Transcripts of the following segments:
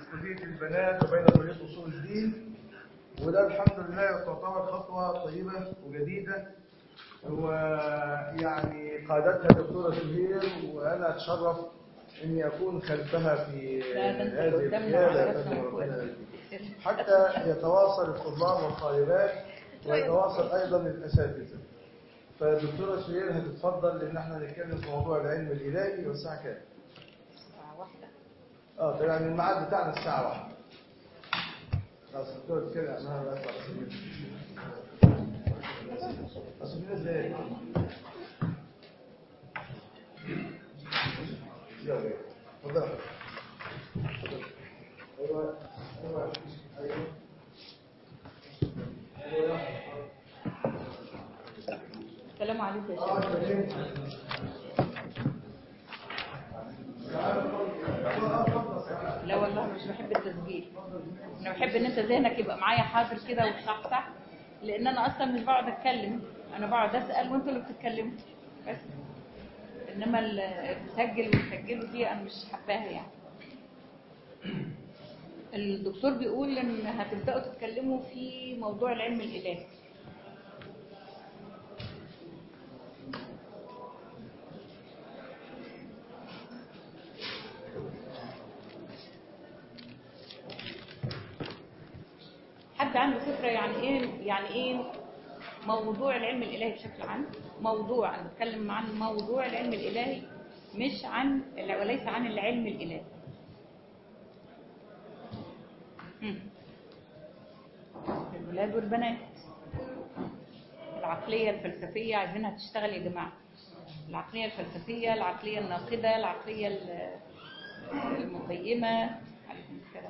كلية البنات وبين كلية أصول الدين وده الحمد لله تعتبر خطوة طيبة وجديدة ويعني قادتها الدكتورة سهير وأنا أتشرف إني أكون خلفها في لا، ده أنت هذه قدامنا القيادة على يا رأسنا فندم من فوق. ربنا يهديك. حتى يتواصل الطلاب والطالبات ويتواصل أيضا الأساتذة فالدكتورة سهير هتتفضل لأن احنا هنتكلم في موضوع العلم الإلهي والساعة كام؟ ساعة واحدة اه طيب يعني الميعاد بتاعنا الساعة واحدة خلاص الدكتور تتكلم عنها بقى على سبيل اصل في ناس زي يلا اتفضل ايوه ايوه ايوه السلام عليكم يا اه شباب لا والله مش بحب التسجيل انا بحب ان انت ذهنك يبقى معايا حاضر كده وتصحصح لان انا اصلا مش بقعد اتكلم انا بقعد اسال وانتوا اللي بتتكلموا بس انما ال- تسجل وتسجلوا دي انا مش حباها يعني الدكتور بيقول ان هتبداوا تتكلموا في موضوع العلم الالهي حد عنده فكرة يعني ايه يعني ايه موضوع العلم الإلهي بشكل عام موضوع أنا بتكلم عن موضوع العلم الإلهي مش عن وليس عن العلم الإلهي مم. الولاد والبنات العقلية الفلسفية عايزينها تشتغل يا جماعة العقلية الفلسفية العقلية الناقدة العقلية ال- المقيمة عليكم السلام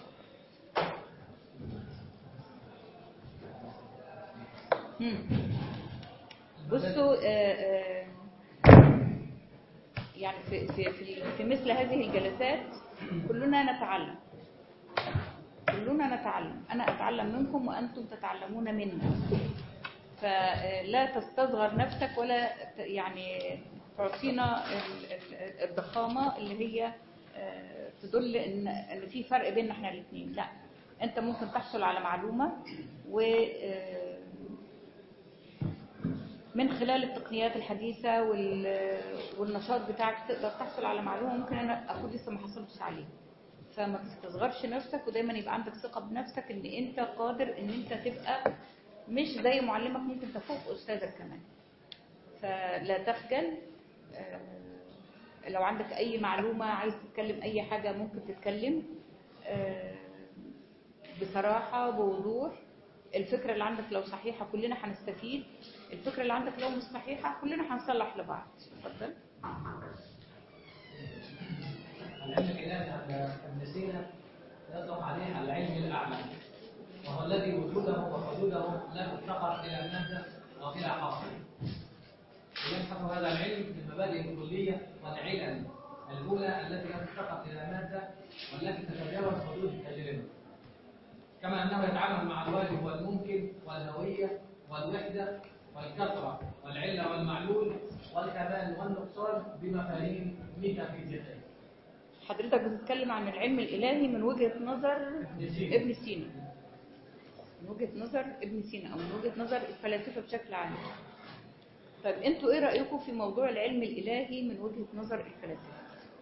مم. بصوا آه، آه، يعني في في في في مثل هذه الجلسات كلنا نتعلم كلنا نتعلم انا اتعلم منكم وانتم تتعلمون منا فلا تستصغر نفسك ولا ت- يعني تعطينا ال- ال- الضخامه اللي هي آه، تدل ان ان في فرق بيننا احنا الاثنين لا انت ممكن تحصل على معلومه و آه، من خلال التقنيات الحديثة وال- والنشاط بتاعك تقدر تحصل على معلومة ممكن أنا أكون لسه ما حصلتش عليها فما تستصغرش نفسك ودايما يبقى عندك ثقة بنفسك إن أنت قادر إن أنت تبقى مش زي معلمك ممكن تفوق أستاذك كمان فلا تخجل آه، لو عندك أي معلومة عايز تتكلم أي حاجة ممكن تتكلم آه، بصراحة بوضوح الفكرة اللي عندك لو صحيحة كلنا هنستفيد الفكرة اللي عندك لو مش صحيحة كلنا هنصلح لبعض اتفضل العلم الإلهي عند ابن سينا يطلق عليه العلم الأعلى وهو الذي وجوده وحدوده لا تفتقر إلى مادة أو إلى حاصل ويبحث هذا العلم في المبادئ الكلية والعلل الأولى التي لا تفتقر إلى مادة والتي تتجاوز حدود التجربة كما أنه يتعامل مع الواجب والممكن والهوية والوحدة والكثرة والعلة والمعلول والكمال والنقصان بمفاهيم ميتافيزيقية حضرتك بتتكلم عن العلم الإلهي من وجهة نظر ابن سينا. ابن سينا من وجهة نظر ابن سينا أو من وجهة نظر الفلاسفة بشكل عام طيب انتوا ايه رأيكم في موضوع العلم الإلهي من وجهة نظر الفلاسفة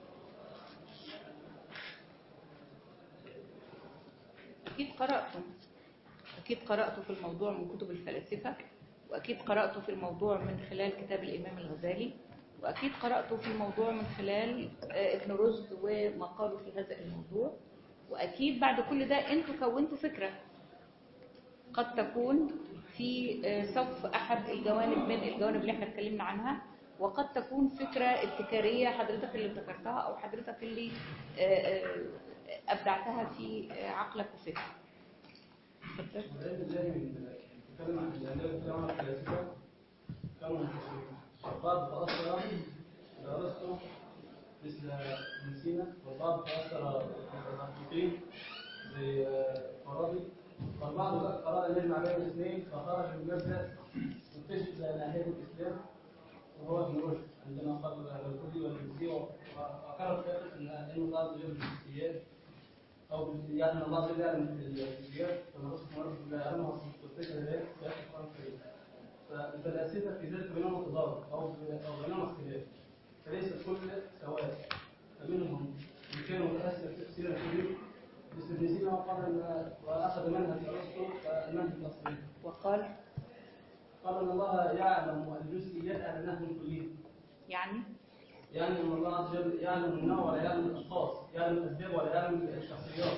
أكيد قرأتم أكيد قرأتوا في الموضوع من كتب الفلاسفة وأكيد قرأتوا في الموضوع من خلال كتاب الإمام الغزالي وأكيد قرأتوا في الموضوع من خلال آه، ابن رشد وما قاله في هذا الموضوع وأكيد بعد كل ده أنتوا كونتوا فكرة قد تكون في آه، صف أحد الجوانب من الجوانب اللي احنا اتكلمنا عنها وقد تكون فكرة ابتكارية حضرتك اللي ابتكرتها أو حضرتك اللي آه، آه، أبدعتها في آه، عقلك وفكرك اتفضل. العلم الإلهي بيتكلم عن الأديان بتاعه عن الفلاسفة كانوا البعض تأثر بأرسطو مثل ابن سينا والبعض تأثر بالمنطقين زي فارابي والبعض أراد أن يجمع بين الاثنين فخرج من مبدأ مكتشف زي ناحية الإسلام وهو ابن رشد عندما قال الكلي والجنسية وكانت فكرة أن علم الله غير الجنسيات او بال- يعني ان الله عز وجل يعلم الجهات كما قصد مرض لا يعلمها تفتكر ذلك في اخر القران الكريم فالفلاسفه في ذلك بينهم تضارب او او بينهم اختلاف فليس الكل سواء فمنهم من كان متاثر تاثيرا كبيرا مثل ابن سينا وقال ان واخذ منهج ارسطو فالمنهج الاصلي وقال قال ان الله يعلم الجزئيات على النحو الكلي يعني يعني ان الله عز وجل يعلم النوع ولا يعلم الاشخاص يعلم الاسباب ولا يعلم الشخصيات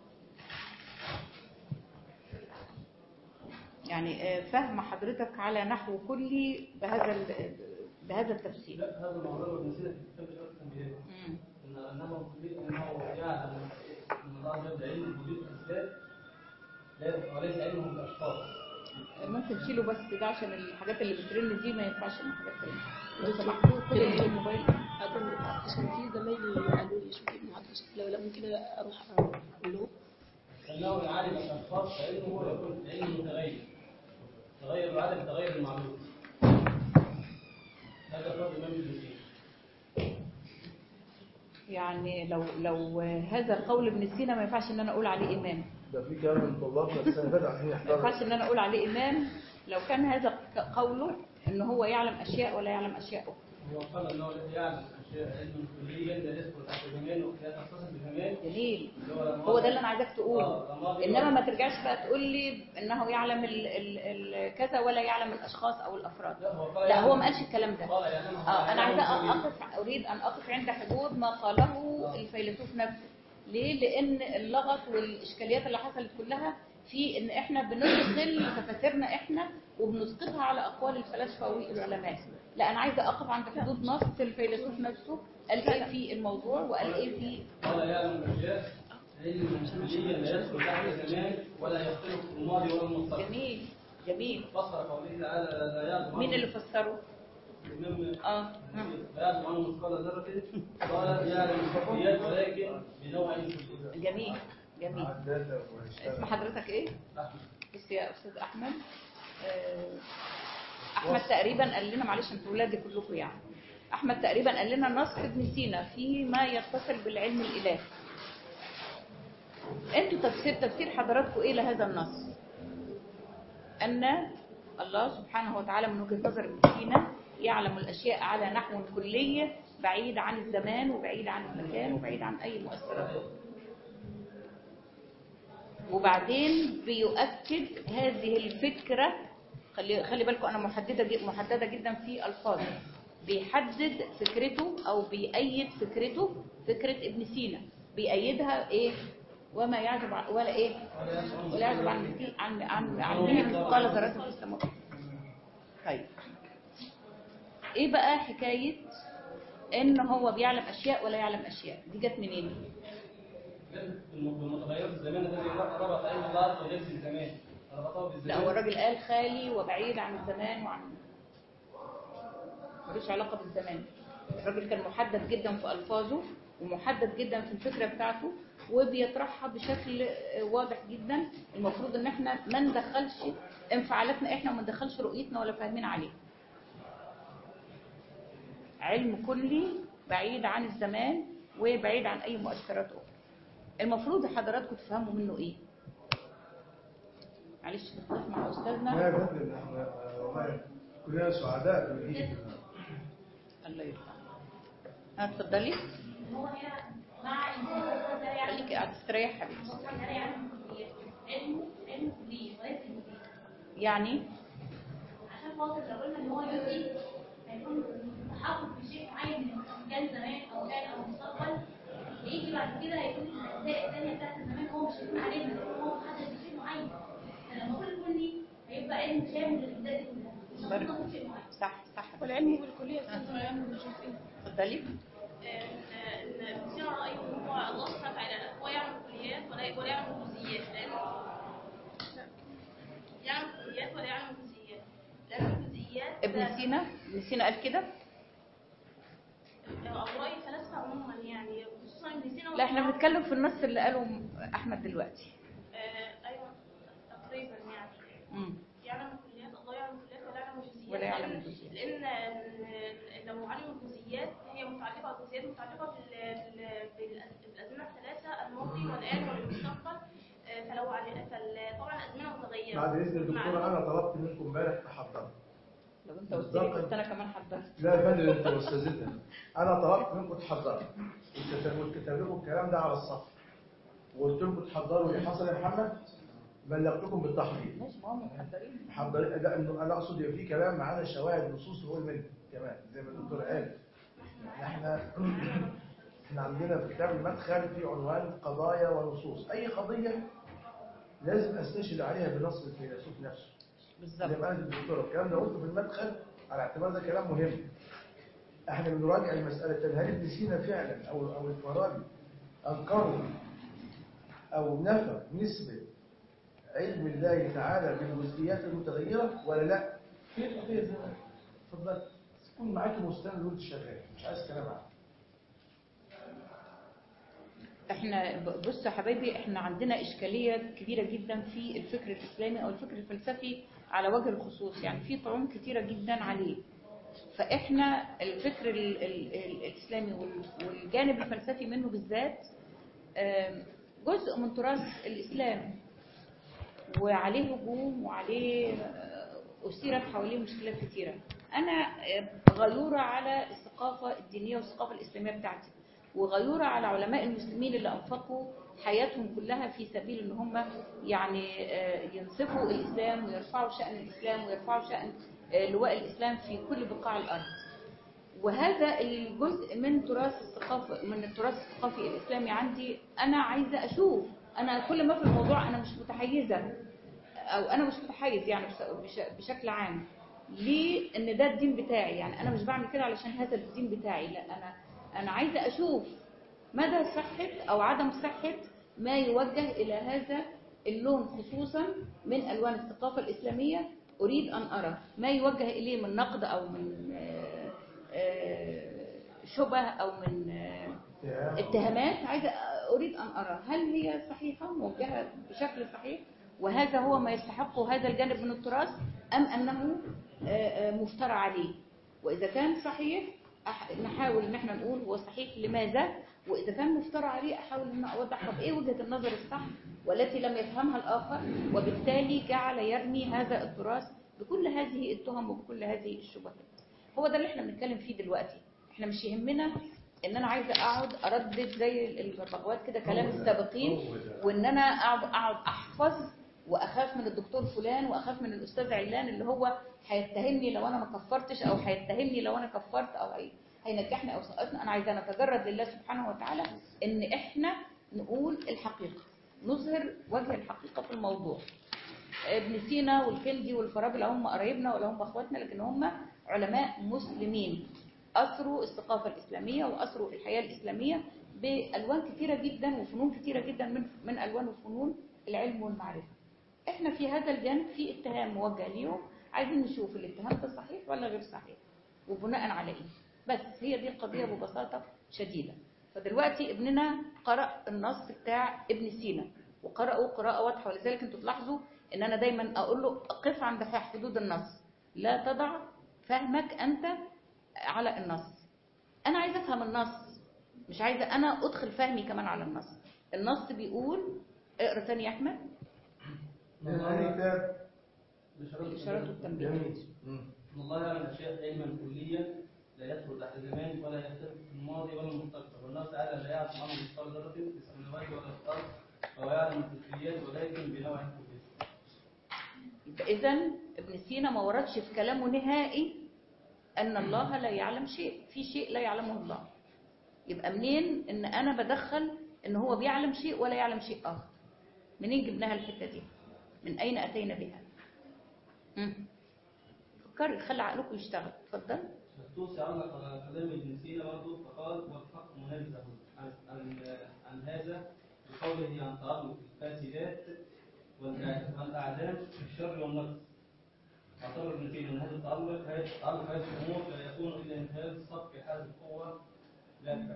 يعني آه، فهم حضرتك على نحو كلي بهذا ال- بهذا التفسير لا هذا الموضوع ابن سينا في كتاب شرط التنبيهات مم. ان انه الكلي انه يعلم ان الله عز وجل علم وجود الاسباب لا- وليس علمه بالاشخاص ممكن تشيله بس ده عشان الحاجات اللي بترن دي ما ينفعش من حاجات تانية لو سمحت خد الموبايل أقول عشان في زمايلي قالوا لي شوفي ابن عبد لو لا ممكن اروح اقول لهم انه يعلم الاشخاص فانه يكون علم متغير تغير العدد تغير المعلوم هذا فرض الامام ابن سينا يعني لو لو هذا قول ابن سينا ما ينفعش ان انا اقول عليه امام ده في كلام من طلابنا السنه اللي فاتت عشان ما يحضروا ينفعش ان انا اقول عليه امام لو كان هذا قوله ان هو يعلم اشياء ولا يعلم اشياء اخرى هو قال انه يعلم اشياء علما كليا لا يدخل تحت الزمان ولا تختص بالزمان جميل اللي هو لما هو ده اللي انا عايزاك تقوله آه، الماضي انما ما ترجعش بقى تقول لي انه يعلم ال ال ال كذا ولا يعلم الاشخاص او الافراد لا هو قال لا هو يعلم- ما قالش الكلام ده قال يعلمه اه انا عايزه علما كليا. اقف اريد ان اقف عند حدود ما قاله الفيلسوف نفسه ليه لان اللغط والاشكاليات اللي حصلت كلها في ان احنا بندخل تفاسيرنا احنا وبنسقطها على اقوال الفلاسفه والعلماء لا انا عايزه اقف عند حدود نص الفيلسوف نفسه قال ايه في الموضوع وقال ايه في قال يعلم اشياء علما كليا لا يدخل تحت الزمان ولا يختلف في الماضي ولا المستقبل جميل جميل فسر قوله تعالى لا يعلم مين اللي فسره الإمام اه ها. لا يعلم عنه مثقال ذرة قال يعلم الخفيات ولكن بنوع كلي جميل جميل عداده اسم واشتغل حضرتك ايه أحمد. بص يا استاذ احمد آه، احمد تقريبا قال لنا معلش انتوا ولادي كلكم يعني احمد تقريبا قال لنا نص ابن سينا فيما يتصل بالعلم الالهي انتوا تفسير تفسير حضراتكم ايه لهذا النص ان الله سبحانه وتعالى من وجهه نظر ابن سينا يعلم الاشياء على نحو كلي بعيد عن الزمان وبعيد عن المكان وبعيد عن اي مؤثرات أخرى. وبعدين بيؤكد هذه الفكرة خلي خلي بالكم أنا محددة جد- محددة جدا في ألفاظي بيحدد فكرته أو بيأيد فكرته فكرة ابن سينا بيأيدها إيه وما يعجب عن- ولا إيه ولا يعجب عن مثل- عن عن عن به مثقال ذرة في السماء طيب إيه بقى حكاية إن هو بيعلم أشياء ولا يعلم أشياء دي جت منين؟ بالمتغيرات الزمان الذي ربط علم الله عز وجل بالزمان ربطه لا بالزمان هو الراجل قال خالي وبعيد عن الزمان وعن ملوش علاقة بالزمان الراجل كان محدد جدا في ألفاظه ومحدد جدا في الفكرة بتاعته وبيطرحها بشكل آه، واضح جدا المفروض ان احنا ما ندخلش انفعالاتنا احنا وما ندخلش رؤيتنا ولا فاهمين عليه علم كلي بعيد عن الزمان وبعيد عن اي مؤثرات اخرى المفروض حضراتكم تفهموا منه ايه معلش بنخلص مع لا استاذنا يا فندم احنا آه، والله كلنا سعداء بالجيل الله يرحمه ها اتفضلي هو هنا مع انتهاء ده يعني خليكي قاعده تستريح حبيبتي ده يعني علم علم كلي وليس جزئي يعني عشان خاطر لو قلنا ان هو جزئي هيكون تحقق في شيء معين من كان زمان او كان او مستقبل هيجي بعد كده هيكون الاجزاء الثانيه بتاعت الزمان هو مش هيكون عليها لان هو محدد بشيء معين فلما اقول كلي هيبقى علم شامل للاجزاء دي كلها مش بارك. مرتبط بشيء معين صح صح والعلم بالكلية يستلزم العلم بالجزئي اتفضلي ان كثير رأيه ان هو الله سبحانه وتعالى هو يعمل الكليات ولا ولا يعمل الجزئيات لان يعمل الكليات ولا يعمل الجزئيات لان الجزئيات ابن سينا ابن سينا قال كده او رأي الفلاسفة عموما يعني خصوصا ابن سينا لا احنا بنتكلم في النص اللي قاله احمد دلوقتي آه، ايوه تقريبا يعني امم يعلم الكليات الله يعلم الكليات ولا يعلم الجزئيات ولا يعلم لأن- الجزئيات. لان إن لو علم الجزئيات هي متعلقه الجزئيات متعلقه بال- بال- بالأز- بالازمنه الثلاثه الماضي والان فلو على فطبعا الازمنه متغيره بعد اذن الدكتور معلومة. انا طلبت منكم امبارح تحضروا لو انت قلت لي كنت انا كمان حضرت لا يا فندم انت استاذتنا انا طلبت منكم تحضروا وكتب- وكتب لكم الكلام ده على الصف وقلت لكم تحضروا اللي حصل يا محمد بلغتكم بالتحضير ماشي ما هم محضرين محضرين ده انه انا اقصد يبقى في كلام معانا شواهد نصوص نقول منه كمان زي ما الدكتور قال احنا احنا عندنا في كتاب المدخل في عنوان قضايا ونصوص اي قضيه لازم استشهد عليها بنص الفيلسوف نفسه زي بالظبط ما قال الدكتور الكلام ده قلته في المدخل على اعتبار ده كلام مهم احنا بنراجع المساله هل ابن سينا فعلا او او الفارابي انكروا او نفى نسبه علم الله تعالى بالجزئيات المتغيره ولا لا؟ في القضيه زي ما اتفضل تكون معاك مستند وانت شغال مش عايز كلام عنه احنا ب- بص يا حبايبي احنا عندنا اشكاليه كبيره جدا في الفكر الاسلامي او الفكر الفلسفي على وجه الخصوص يعني في طعون كتيره جدا عليه فاحنا الفكر ال ال ال الاسلامي وال- والجانب الفلسفي منه بالذات آم، جزء من تراث الاسلام وعليه هجوم وعليه آه، أثيرت حواليه مشكلات كثيرة أنا آه، غيورة على الثقافة الدينية والثقافة الإسلامية بتاعتي وغيورة على علماء المسلمين اللي أنفقوا حياتهم كلها في سبيل إن هم يعني آه، ينصفوا الإسلام ويرفعوا شأن الإسلام ويرفعوا شأن آه، لواء الإسلام في كل بقاع الأرض وهذا الجزء من تراث الثقافة من التراث الثقافي الإسلامي عندي أنا عايزة أشوف أنا كل ما في الموضوع أنا مش متحيزة أو أنا مش متحيز يعني بش- بش- بشكل عام ليه إن ده الدين بتاعي يعني أنا مش بعمل كده علشان هذا الدين بتاعي لا أنا أنا عايزة أشوف مدى صحة أو عدم صحة ما يوجه إلى هذا اللون خصوصا من ألوان الثقافة الإسلامية أريد أن أرى ما يوجه إليه من نقد أو من آه، آه، شبه أو من آه، اتهامات عايزة أريد أن أرى هل هي صحيحة موجهة بشكل صحيح وهذا هو ما يستحقه هذا الجانب من التراث أم أنه آه، آه، مفترى عليه وإذا كان صحيح أح- نحاول ان احنا نقول هو صحيح لماذا واذا كان مفترى عليه احاول ان اوضح طب ايه وجهه النظر الصح والتي لم يفهمها الاخر وبالتالي جعل يرمي هذا التراث بكل هذه التهم وبكل هذه الشبهات هو ده اللي احنا بنتكلم فيه دلوقتي احنا مش يهمنا ان انا عايزه اقعد اردد زي البغبغاوات كده كلام هو ده. السابقين هو ده. وان انا اقعد اقعد احفظ واخاف من الدكتور فلان واخاف من الاستاذ علان اللي هو هيتهمني لو انا ما كفرتش او هيتهمني لو انا كفرت او هي- هينجحني او سقطني انا عايزه نتجرد لله سبحانه وتعالى ان احنا نقول الحقيقه نظهر وجه الحقيقه في الموضوع ابن سينا والكندي والفارابي لا هم قرايبنا ولا هم اخواتنا لكن هم علماء مسلمين اثروا الثقافه الاسلاميه واثروا الحياه الاسلاميه بالوان كثيره جدا وفنون كثيره جدا من من الوان وفنون العلم والمعرفه احنا في هذا الجانب في اتهام موجه ليهم عايزين نشوف الاتهام ده صحيح ولا غير صحيح وبناء على ايه بس هي دي القضيه ببساطه شديده فدلوقتي ابننا قرأ النص بتاع ابن سينا وقرأه قراءة واضحة ولذلك انتوا تلاحظوا ان انا دايما اقول له قف عند حدود النص لا تضع فهمك انت على النص انا عايزه افهم النص مش عايزه انا ادخل فهمي كمان على النص النص بيقول اقرا تاني يا احمد من أي كتاب الاشارات والتنبيه جميل مم. إن الله يعلم الأشياء علما كليا لا يدخل تحت الزمان ولا يختلف في الماضي ولا المستقبل والله تعالى لا يعلم أمر مثقال ذرة في السماوات ولا في الأرض وهو يعلم الكليات ولكن بنوع كلي يبقى اذا ابن سينا ما وردش في كلامه نهائي ان الله لا يعلم شيء في شيء لا يعلمه الله يبقى منين ان انا بدخل ان هو بيعلم شيء ولا يعلم شيء اخر منين جبناها الحته دي من اين اتينا بها مم. فكري خلي عقلكم يشتغل اتفضل الطوسي علق على كلام ابن سينا برضه فقال والحق منزه عن عن عن هذا بقوله عن تعلق الفاسدات والأع- والأعدام في الشر والنقص اعتبر ابن سينا ان هذا التعلق هذا تعلق هذه الامور لا يكون الا انتهاز صف هذه القوه لا الفعل.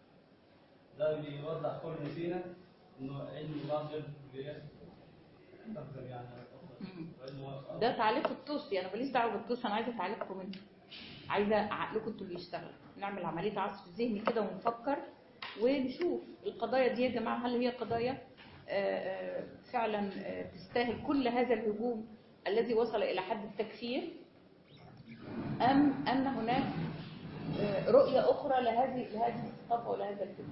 ده بيوضح قول ابن سينا انه علم بعض الكليات تقدم يعني على الأفضل. مم. وإنه- ده تعليق الطوسي انا ماليش دعوه بالطوسي انا عايزه تعليقكم انتوا عايزه عقلكم انتوا اللي يشتغل نعمل عمليه عصف ذهني كده ونفكر ونشوف القضايا دي يا جماعه هل هي قضايا آه، آه، فعلا آه، تستاهل كل هذا الهجوم الذي وصل إلى حد التكفير أم أن هناك آه، رؤية أخرى لهذه لهذه الثقافة ولهذا الفكر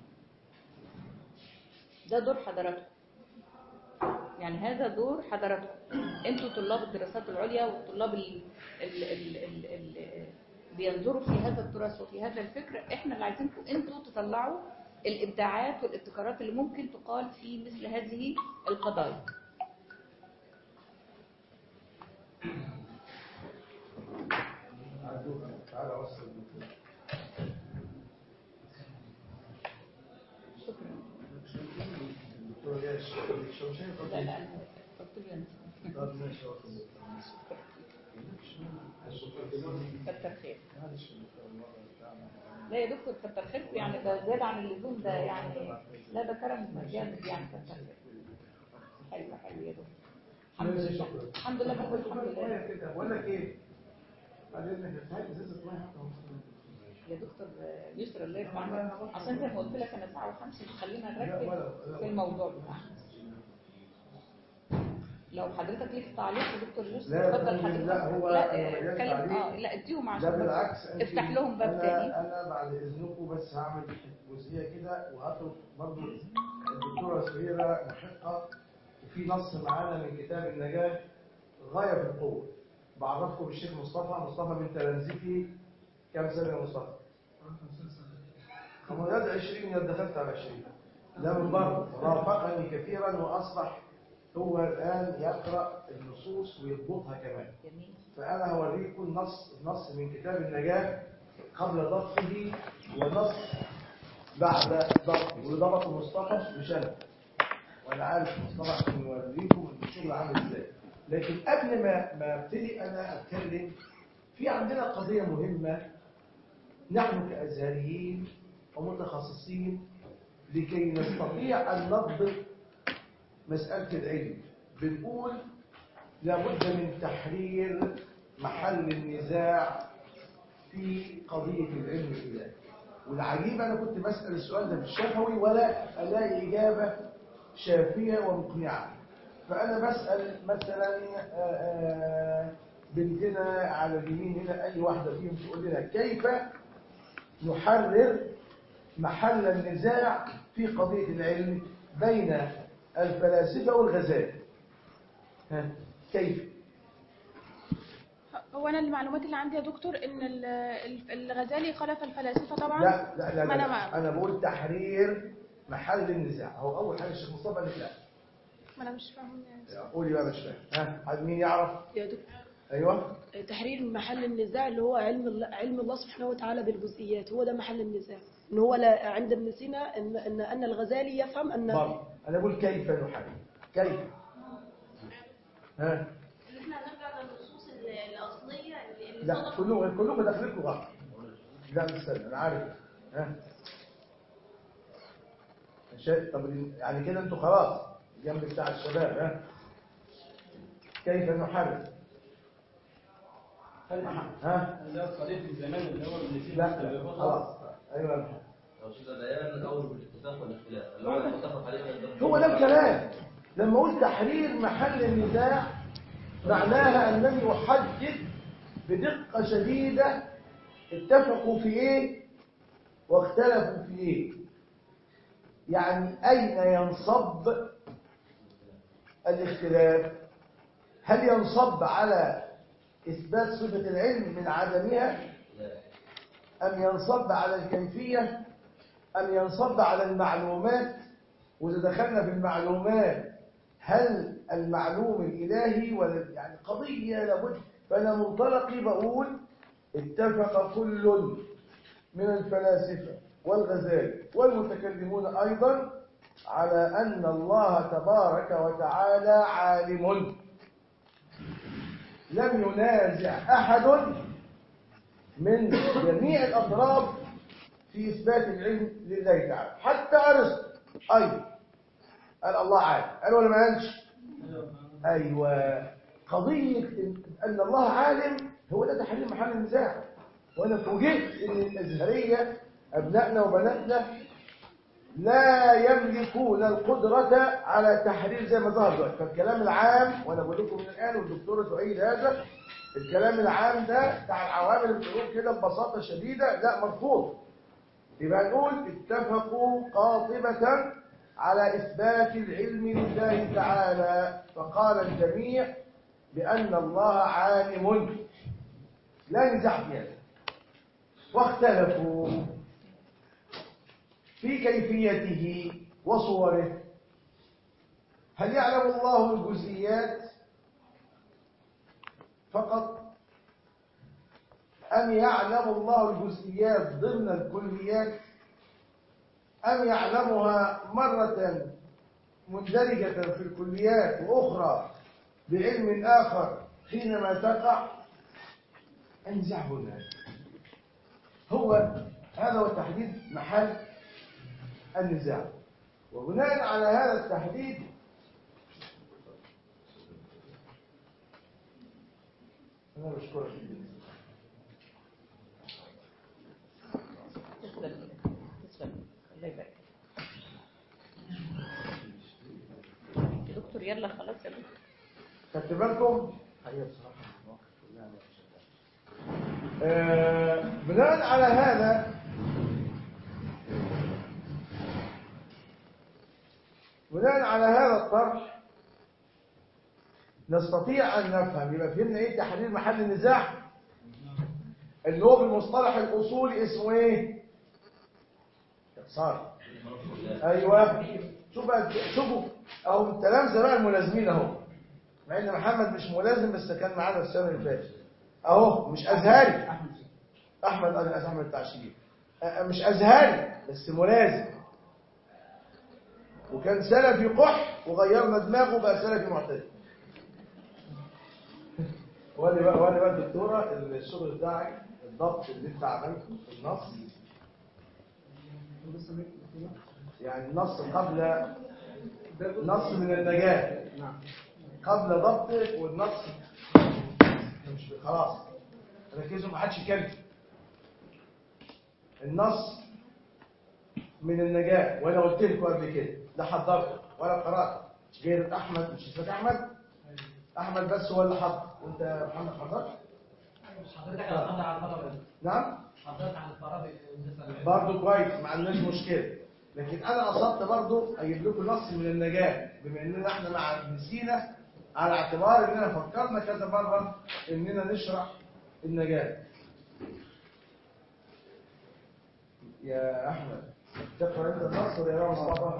ده دور حضراتكم يعني هذا دور حضراتكم انتوا طلاب الدراسات العليا والطلاب ال ال ال ال ال بينظروا في هذا التراث وفي هذا الفكر احنا اللي عايزينكم انتوا تطلعوا الابداعات والابتكارات اللي ممكن تقال في مثل هذه القضايا تعالى وصل الدكتور. شكرا الدكتور جاي الشمشين لا لا انا قلت له انت طب ماشي وصل كتر خير معلش المرة بتاعنا. لا يا دكتور كتر خيركم يعني ده زيادة عن اللزوم ده يعني لا ده كرم جامد يعني كتر خير حلو حلو يا دكتور الحمد لله الحمد لله بقول الحمد لله شوية كده بقول لك ايه بعدين احنا هاي ازازه ميه حتى يا دكتور يسرا الله يرفع عنك اصل زي ما قلت لك انا ساعه وخمسه مش خلينا لا، نركز ولا- ولا- في الموضوع بتاعنا لو حضرتك ليك تعليق يا دكتور يسرا لا، اتفضل لا، حضرتك لا، هو لا أنا آه، مليان اتكلم تعليق. اه لا اديهم ده عشان بس بالعكس أنت- افتح لهم باب أنا تاني انا بعد اذنكم بس هعمل جزئيه كده وهترك برضه الدكتوره سهيره محقه وفي نص معانا من كتاب النجاه غايه في القوه بعرفكم بالشيخ مصطفى مصطفى من تلامذتي كم سنه يا مصطفى؟ هو ده 20 يا دخلت على 20 ده من بره رافقني كثيرا واصبح هو الان يقرا النصوص ويضبطها كمان جميل فأنا هوريكم النص النص من كتاب النجاة قبل ضبطه ونص بعد ضبطه وضبط مصطفى مش أنا وأنا عارف مصطفى عشان يوريكم الشغل عامل إزاي لكن قبل ما ما ابتدي أنا أتكلم في عندنا قضية مهمة نحن كأزهريين ومتخصصين لكي نستطيع أن نضبط مسألة العلم بنقول لابد من تحرير محل النزاع في قضية العلم الإلهي والعجيب أنا كنت بسأل السؤال ده في الشفوي ولا ألاقي إجابة شافية ومقنعة فأنا بسأل مثلا آه، آه، بنتنا على اليمين هنا أي واحدة فيهم تقول لنا كيف نحرر محل النزاع في قضية العلم بين الفلاسفة والغزالة ها كيف هو انا المعلومات اللي عندي يا دكتور ان ال- ال- الغزالي خالف الفلاسفه طبعا لا لا لا, ما لا, أنا مع- انا بقول تحرير محل النزاع هو اول حاجه الشيخ مصطفى قال لك لا ما انا مش فاهم يعني. قولي بقى مش فاهم ها حد مين يعرف يا دكتور ايوه تحرير محل النزاع اللي هو علم الله علم الله سبحانه وتعالى بالجزئيات هو ده محل النزاع ان هو لا عند ابن سينا ان ان ان الغزالي يفهم ان برضه انا بقول كيف نحرر كيف ها ان احنا نرجع للنصوص ال- الاصليه اللي اللي لا صدقت كلهم كلهم داخلكم غلط لا مش استنى انا عارف ها شا- طب يعني كده انتوا خلاص الجنب بتاع الشباب ها كيف نحرر ها ده طريقة الزمان اللي هو ابن سينا لا لا بياخدها. خلاص ايوه يا محمد لو شفت البيان الاول بالاتفاق والاختلاف اللي هو المتفق عليه من الدرجة هو ده الكلام لما اقول تحرير محل النزاع معناها انني احدد بدقه شديده اتفقوا في ايه واختلفوا في ايه يعني اين ينصب الاختلاف هل ينصب على اثبات صفه العلم من عدمها ام ينصب على الكيفيه أن ينصب على المعلومات وإذا دخلنا في المعلومات هل المعلوم الإلهي ولا يعني قضية لابد فأنا منطلقي بقول اتفق كل من الفلاسفة والغزالي والمتكلمون أيضا على أن الله تبارك وتعالى عالم لم ينازع أحد من جميع الأطراف في إثبات العلم لله تعالى حتى أرسطو أيضا قال الله عالم قال ولا ما قالش أيوة قضية أن الله عالم هو ده تحرير محل النزاع وأنا فوجئت إن الأزهرية أبنائنا وبناتنا لا يملكون القدرة على تحرير زي ما ظهر دلوقتي فالكلام العام وأنا بقول لكم من الآن والدكتورة تؤيد هذا الكلام العام ده بتاع العوامل اللي بتقول كده ببساطة شديدة لا مرفوض يبقى نقول اتفقوا قاطبة على إثبات العلم لله تعالى فقال الجميع بأن الله عالم لا نزاع في هذا واختلفوا في كيفيته وصوره هل يعلم الله الجزئيات فقط أم يعلم الله الجزئيات ضمن الكليات أم يعلمها مرة مندرجة في الكليات وأخرى بعلم آخر حينما تقع انزع هنا هو هذا هو تحديد محل النزاع وبناء على هذا التحديد أنا بشكرك تسلم تسلم الله يبارك يا دكتور يلا خلاص يا دكتور خدت بالكم آه، بناء على هذا بناء على هذا الطرح نستطيع أن نفهم يبقى فهمنا إيه تحرير محل النزاع اللي هو بالمصطلح الأصولي اسمه إيه؟ اقصار أيوه شوف بقى شوفوا أهو التلامذة بقى الملازمين أهو مع إن محمد مش ملازم بس كان معانا السنة اللي فاتت أهو مش أزهري أحمد أنا أحمد التعشيري أه، مش أزهري بس ملازم وكان سلفي قح وغيرنا دماغه بقى سلفي معتدل وقال لي بقى وقال لي بقى الدكتوره الشغل بتاعك الضبط اللي انت عملته في النص يعني النص قبل نص من النجاة قبل ضبطه والنص مش خلاص ركزوا ما حدش يتكلم النص من النجاة وانا قلت لكم قبل كده لا حضرته ولا قرأت مش غير احمد مش اسمك احمد احمد بس هو اللي حضر وانت يا محمد حضرت حضرتك هتحضر على الفرابي نعم حضرتك على الفرابي بالنسبة برضه كويس ما عندناش مشكله لكن انا قصدت برضه اجيب لكم نص من النجاة بما اننا احنا مع نسينا على اعتبار اننا فكرنا كذا مره اننا نشرح النجاة يا احمد تقرا انت النص ولا يا مصطفى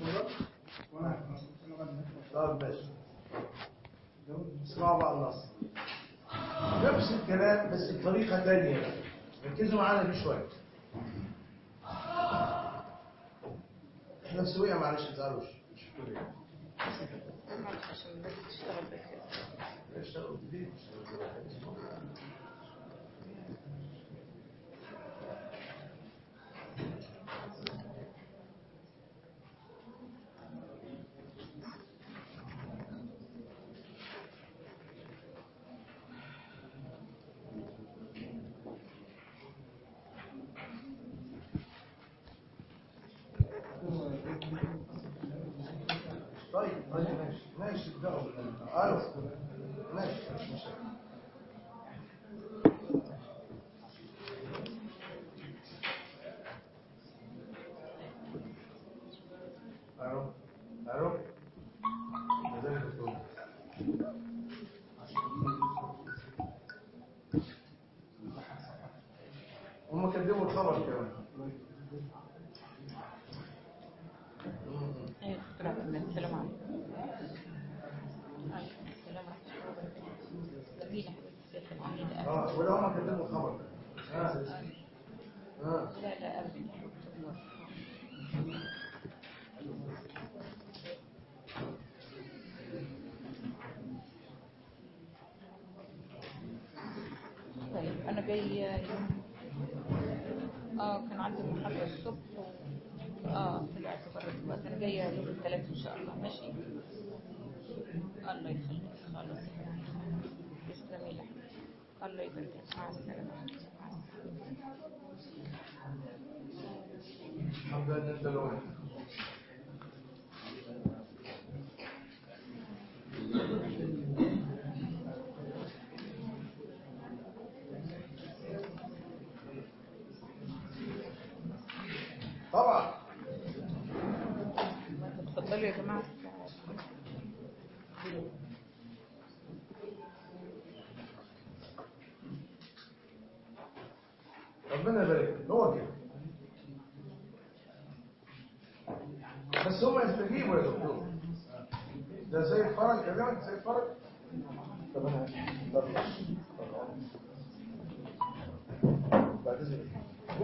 طب ماشي اسمعوا بقى النص نفس الكلام بس بطريقه ثانيه بقى. ركزوا معانا دي شويه احنا في سوية معلش ما تزعلوش مش في كوريا. معلش عشان الناس تشتغل بس اشتغلوا جديد طيب طيب ماشي ماشي ابدأوا بالله. الو ماشي مش مشكلة. الو الو ازيك يا دكتور هم كدبوا الخبر كمان ايوه دكتور عبد المنعم السلام عليكم عليكم السلام ورحمه الله وبركاته جميله حبيبتي الشيخ العميد اه ولا هم كدبوا الخبر اه اه لا لا ابدا دكتور نور طيب انا جاي يوم اه كان عندي محاضرة الصبح و... اه طلعت بره دلوقتي انا جاية يوم الثلاث ان شاء الله ماشي الله يخليك خلاص تسلمي لي الله يبارك لك مع السلامة مع السلامة الحمد لله انت الواحد اتفضلوا يا جماعة ربنا يبارك لك. هو كده بس هم يستجيبوا يا دكتور ده زي الفرج كلامك زي الفرج طب انا بعد اذنك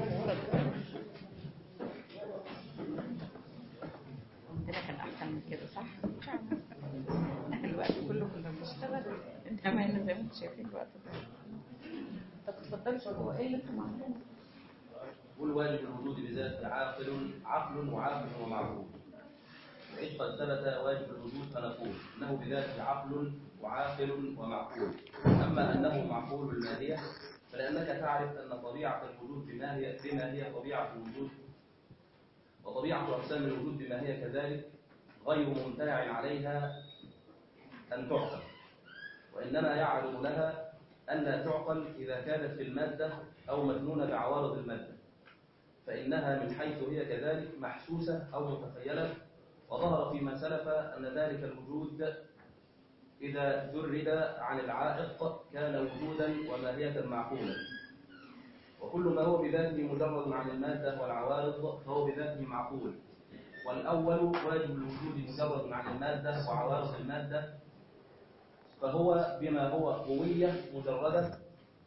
عندنا كان احسن من كده صح؟ الوقت كله كنا بنشتغل انما هنا زي ما انتم شايفين الوقت ده طب اتفضلوا شوفوا ايه اللي انتم عاملينه والواجب الوجود بذات عاقل عقل وعاقل ومعقول وإذ قد ثبت واجب الوجود فنقول إنه بذاته عقل وعاقل ومعقول أما أنه معقول الماهية فلأنك تعرف أن طبيعة الوجود بما هي بما هي طبيعة الوجود وطبيعة أقسام الوجود بما هي كذلك غير ممتنع عليها أن تعقل وإنما يعرض لها ألا تعقل إذا كانت في المادة أو مجنونة بعوارض المادة فإنها من حيث هي كذلك محسوسة أو متخيلة وظهر فيما سلف أن ذلك الوجود إذا جرد عن العائق كان وجودا وماهية معقولا وكل ما هو بذاته مجرد عن المادة والعوارض فهو بذاته معقول والأول واجب الوجود مجرد عن المادة وعوارض المادة فهو بما هو هوية مجردة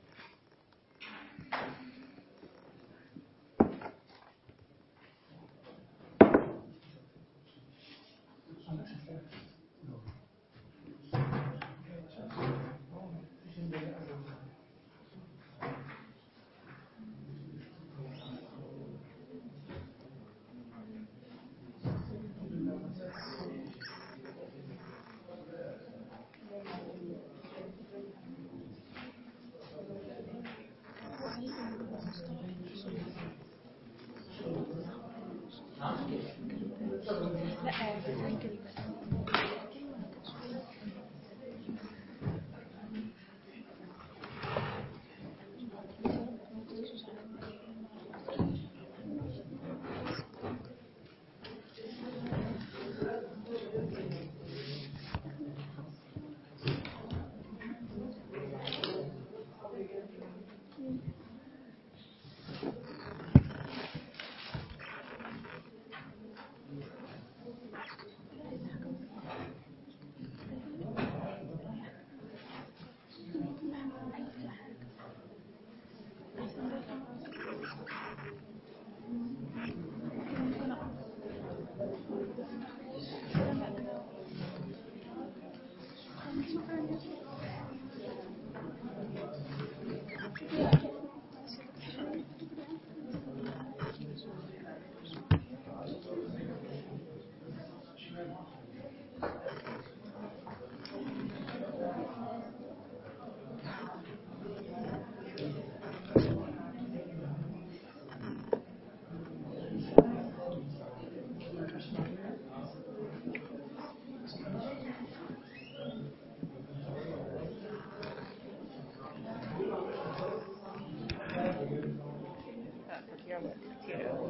لا تضيع وقت كتير قوي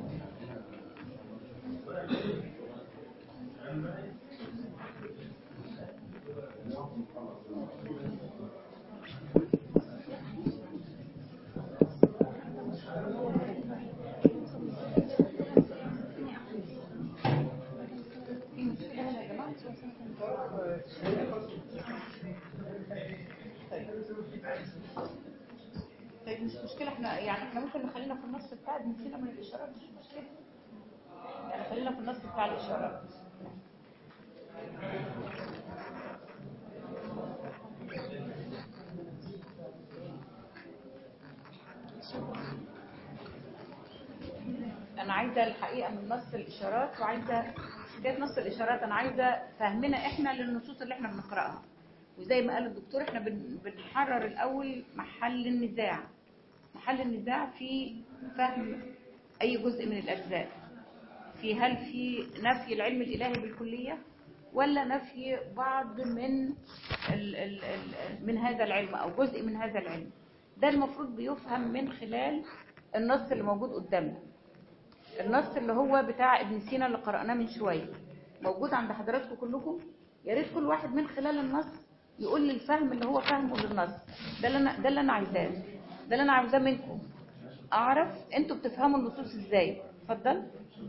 في مشكلة هنا يا جماعة طيب مش مشكلة احنا يعني احنا ممكن نخلينا في النص بتاع ابن سينا من الإشارات مش مشكلة يعني خلينا في النص بتاع الإشارات أنا عايزة الحقيقة من نص الإشارات وعايزة حكاية نص الإشارات أنا عايزة فهمنا إحنا للنصوص اللي إحنا بنقرأها وزي ما قال الدكتور إحنا بن- بنحرر الأول محل النزاع محل النزاع في فهم أي جزء من الأجزاء في هل في نفي العلم الإلهي بالكلية ولا نفي بعض من ال ال ال من هذا العلم أو جزء من هذا العلم ده المفروض بيفهم من خلال النص اللي موجود قدامنا النص اللي هو بتاع ابن سينا اللي قرأناه من شوية موجود عند حضراتكم كلكم يا ريت كل واحد من خلال النص يقول لي الفهم اللي هو فاهمه للنص ده اللي انا ده اللي انا عايزاه ده اللي انا عايزاه منكم اعرف انتوا بتفهموا النصوص ازاي اتفضل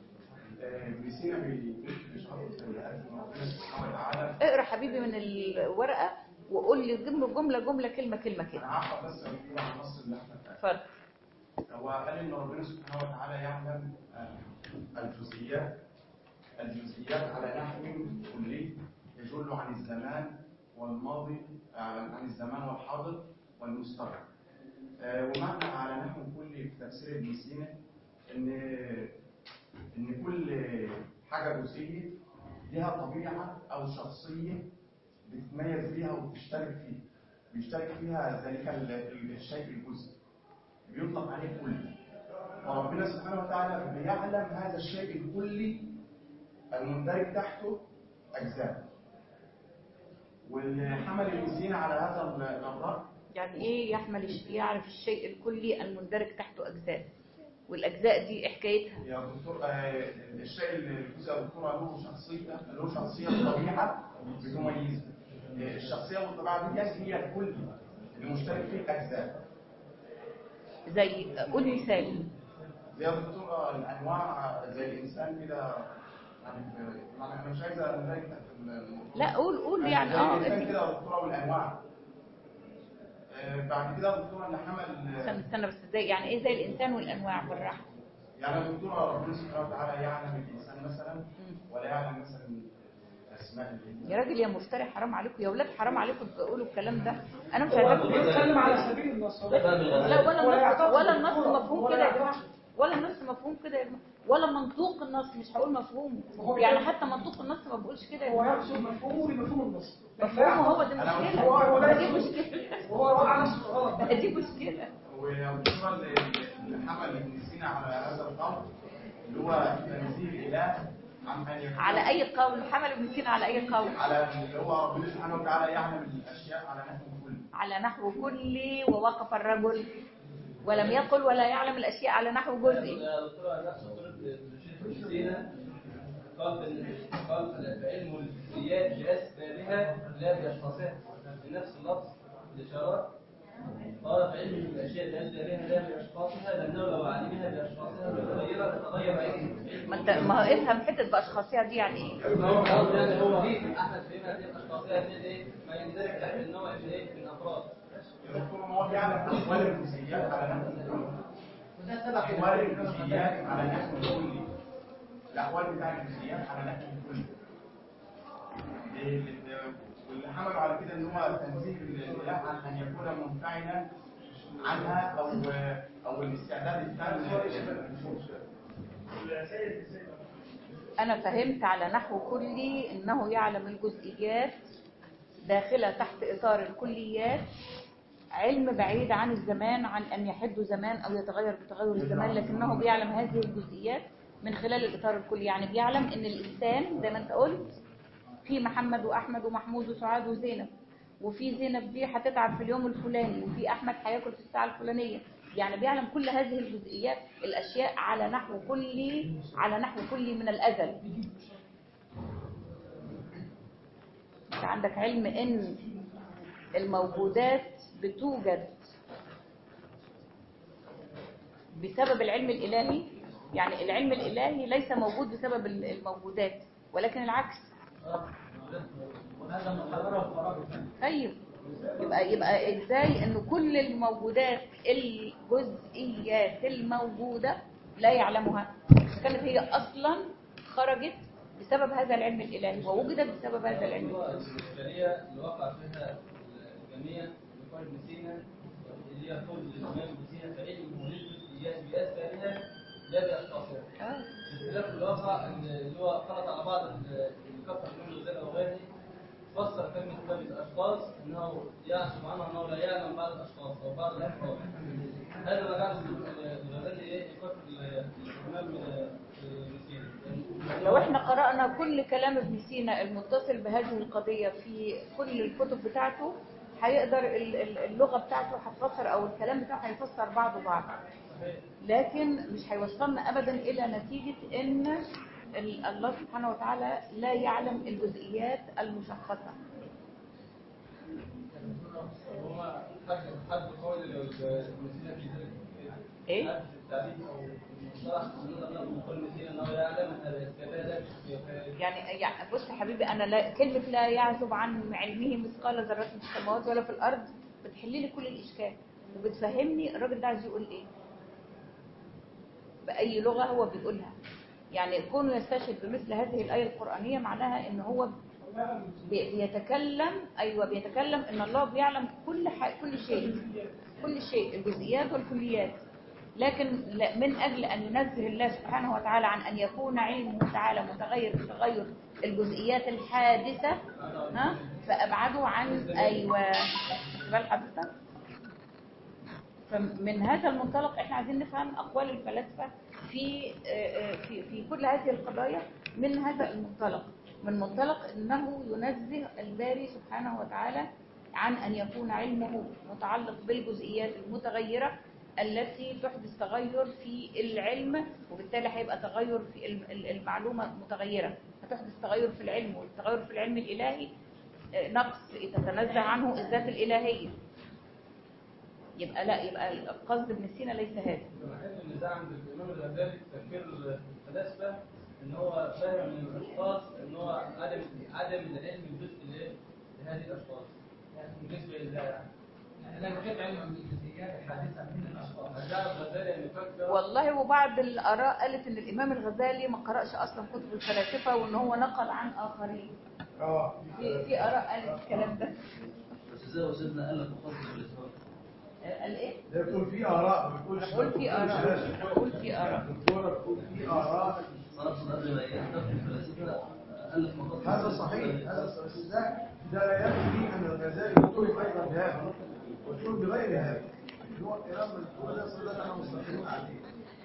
ابن سينا بيشرح ان ربنا سبحانه وتعالى اقرا حبيبي من الورقه وقول لي جمله جمله جمله كلمه كلمه انا كده عارفه بس بتكلم عن النص اللي احنا فيه. اتفضل هو قال ان ربنا سبحانه وتعالى يعلم آه، الجزئيات الجزئيات على نحو كلي يدل عن الزمان والماضي آه، عن الزمان والحاضر والمستقبل آه، ومعنى على نحو كلي في تفسير ابن سينا ان ان كل حاجه جزئيه لها طبيعه او شخصيه بتتميز بيها وبتشترك فيها بيشترك فيها ذلك ال- ال- الشيء الجزئي بيطلق عليه كلي وربنا سبحانه وتعالى بيعلم هذا الشيء الكلي المندرج تحته أجزاء واللي حمل المسين على هذا ال- الأمر يعني ايه يحمل الش- يعرف الشيء الكلي المندرج تحته اجزاء والاجزاء دي إيه حكايتها يا دكتور آه، الشيء اللي الجزء يا دكتور له شخصية له شخصية وطبيعة بتميزه آه، الشخصية والطبيعة دي هي الكل اللي مشترك فيه الأجزاء زي قول مثال زي يا دكتور آه، الأنواع زي الإنسان كده يعني يعني أنا مش عايز أندرج تحت ال- لا قول قول يعني زي اه الإنسان كده يا دكتورة والأنواع آه، بعد كده يا دكتورة اللي حمل استنى استنى بس ازاي يعني ايه زي الانسان والانواع بالراحه يعني يا دكتورة ربنا سبحانه وتعالى يعلم الإنسان مثلا ولا يعلم مثلا أسماء الإنسان يا راجل يا مفتري حرام عليكم يا ولاد حرام عليكم تقولوا الكلام ده انا مش عايزاكم بيتكلم على سبيل النص ده فهم الغزالي لا ولا ولا النص يعتقد ولا النص بالكرة، مفهوم ولا كده يا يعتقد. جماعه ولا النص مفهوم كده يا جماعه ولا منطوق النص مش هقول مفهوم هو يعني كده. حتى منطوق النص ما بقولش كده يا هو جماعه يقصد مفهومه بمفهوم النص مفهومه هو دي أنا مشكله هو- هو لا دي يقصد- مشكله وهو وقع نفسه في غلط دي مشكله ويا دكتورة اللي اللي حمل ابن سينا على هذا القول اللي هو تنزيل الإله عن أن يكون على اي قول حمل ابن سينا على اي قول على اللي هو ربنا سبحانه وتعالى يعلم الأشياء على نحو كل على نحو كلي ووقف الرجل ولم يقل ولا يعلم الاشياء على نحو جزئي يا دكتورة نفس سورة الشيخ ابن سينا قال بال- قال فعلم الجزئيات بأسبابها لا بأشخاصها بنفس اللفظ الإشارات قال فعلم الأشياء بأسبابها لا بأشخاصها لأنه لو علمها بأشخاصها متغيرة تتغير علم ما انت ما هو افهم حته باشخاصها دي يعني ايه هو قصد يعني هو دي أحمد فهمها دي أشخاصها دي إيه ما يندرج تحت النوع من إيه من أفراد يا دكتور ما هو بيعلم أحوال الجزئيات على نحو كل أحوال الجزئيات على نحو كل الأحوال بتاع الجزئيات على نحو كل واللي حملوا على كده ان هو تنزيه الاله عن ان يكون منفعلا عنها او او الاستعداد التام انا فهمت على نحو كلي انه يعلم الجزئيات داخله تحت اطار الكليات علم بعيد عن الزمان عن ان يحد زمان او يتغير بتغير الزمان لكنه بيعلم هذه الجزئيات من خلال الاطار الكلي يعني بيعلم ان الانسان زي ما انت قلت في محمد واحمد ومحمود وسعاد وزينب وفي زينب دي هتتعب في اليوم الفلاني وفي احمد هياكل في الساعه الفلانيه يعني بيعلم كل هذه الجزئيات الاشياء على نحو كلي على نحو كلي من الازل انت عندك علم ان الموجودات بتوجد بسبب العلم الالهي يعني العلم الالهي ليس موجود بسبب الموجودات ولكن العكس وهذا محرر الفراغ طيب يبقى يبقى ازاي ان كل الموجودات الجزئيات الموجودة لا يعلمها كانت هي اصلا خرجت بسبب هذا العلم الالهي ووجدت بسبب هذا العلم هو الالهي الإشكالية اللي وقع فيها الجميع بقول ابن سينا اللي هي قول الإمام ابن سينا فعلمه للجزئيات بأسبابها لا بأشخاصها. آه. اختلاف الواقع إن اللي هو خلط على بعض ال- الكفر من الغزالة وغيره فسر كلمة كلمة الأشخاص إنه يعرف عنها أنه لا يعلم بعض الأشخاص أو بعض الأفراد. هذا ما جعل الغزالي إيه يكفر الإمام ابن سينا. لو احنا قرأنا كل كلام ابن سينا المتصل بهذه القضية في كل الكتب بتاعته هيقدر ال- ال- اللغة بتاعته هتفسر او الكلام بتاعه هيفسر بعضه بعض لكن مش هيوصلنا ابدا الى نتيجة ان ال- الله سبحانه وتعالى لا يعلم الجزئيات المشخصة هو حد حد قول المسيح في ذلك إيه؟ حد التعريف او مصطلح نقدر ناخد من كل مسيح ان هو يعلم ان كذلك يعني يعني بص يا حبيبي انا لا كلمه لا يعزب عن علمه مثقال ذره في السماوات ولا في الارض بتحل لي كل الاشكال وبتفهمني الراجل ده عايز يقول ايه باي لغه هو بيقولها يعني كونه يستشهد بمثل هذه الايه القرانيه معناها ان هو بي- بيتكلم ايوه بيتكلم ان الله بيعلم كل ح... كل شيء كل شيء الجزئيات والكليات لكن لا- من اجل ان ينزه الله سبحانه وتعالى عن ان يكون علمه تعالى متغير بتغير الجزئيات الحادثه ها فابعده عن ايوه خد بال حضرتك فمن هذا المنطلق احنا عايزين نفهم اقوال الفلاسفه في آه، آه، في في كل هذه القضايا من هذا المنطلق من منطلق انه ينزه الباري سبحانه وتعالى عن ان يكون علمه متعلق بالجزئيات المتغيره التي تحدث تغير في العلم وبالتالي هيبقى تغير في الم- ال- المعلومه متغيره هتحدث تغير في العلم والتغير في العلم الالهي آه، نقص تتنزه عنه الذات الالهيه يبقى لا يبقى القصد ابن سينا ليس هذا بحس النزاع عند الامام الغزالي في تفكير الفلاسفه ان هو فاهم من الاشخاص ان هو عدم عدم العلم الجزء لايه؟ لهذه الاشخاص يعني بالنسبه لله يعني لكن كيف علم الجزئيات الحادثه من الاشخاص؟ هذا الغزالي ان يفكر والله وبعض الآراء قالت إن الإمام الغزالي ما قرأش أصلا كتب الفلاسفة وإن هو نقل عن آخرين اه في في آراء قالت الكلام ده بس ازاي وسيدنا قال لك مخصص بالاسلام قال إيه؟ ده بتقول في اراء ما بتقولش بقول في آراء بقول في آراء الدكتوره بتقول في اراء صرف قبل ما يحتفل الفلاسفه قال لك مخصص هذا صحيح هذا صحيح بس ده ده لا يكفي ان الغزالي يتهم ايضا بهذا ويتهم بغير هذا هو الكلام الدكتور ده أصل ده احنا مستقيمين عليه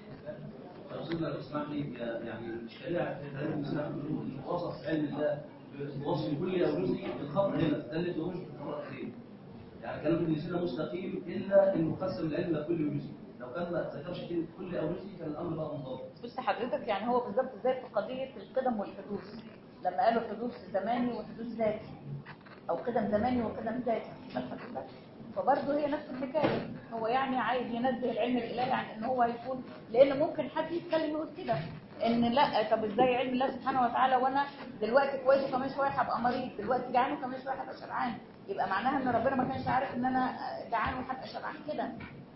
طب سيدنا لو اسمح لي يعني الشريعه في تعليم الاسلام بتقول ان وصف علم الله بوصف كلي او جزئي في الخبر هنا ده اللي تقولش في القراءه فين يعني كلام ابن سينا مستقيم الا ان مقسم العلم لكل وجزئي لو كان ما ذكرش كلمه كلي او جزئي كان الامر بقى منضبط بص حضرتك يعني هو بالظبط زي في قضية القدم والحدوث لما قالوا حدوث زماني وحدوث ذاتي أو قدم زماني وقدم ذاتي خد حضرتك؟ فبرضه هي نفس الحكاية هو يعني عايز ينزه العلم الإلهي عن إن هو يكون لأن ممكن حد يتكلم يقول كده إن لا طب إزاي علم الله سبحانه وتعالى وأنا دلوقتي كويس وكمان شوية هبقى مريض دلوقتي جعان وكمان شوية هبقى شبعان يبقى معناها إن ربنا ما كانش عارف إن أنا جعان وهبقى شبعان كده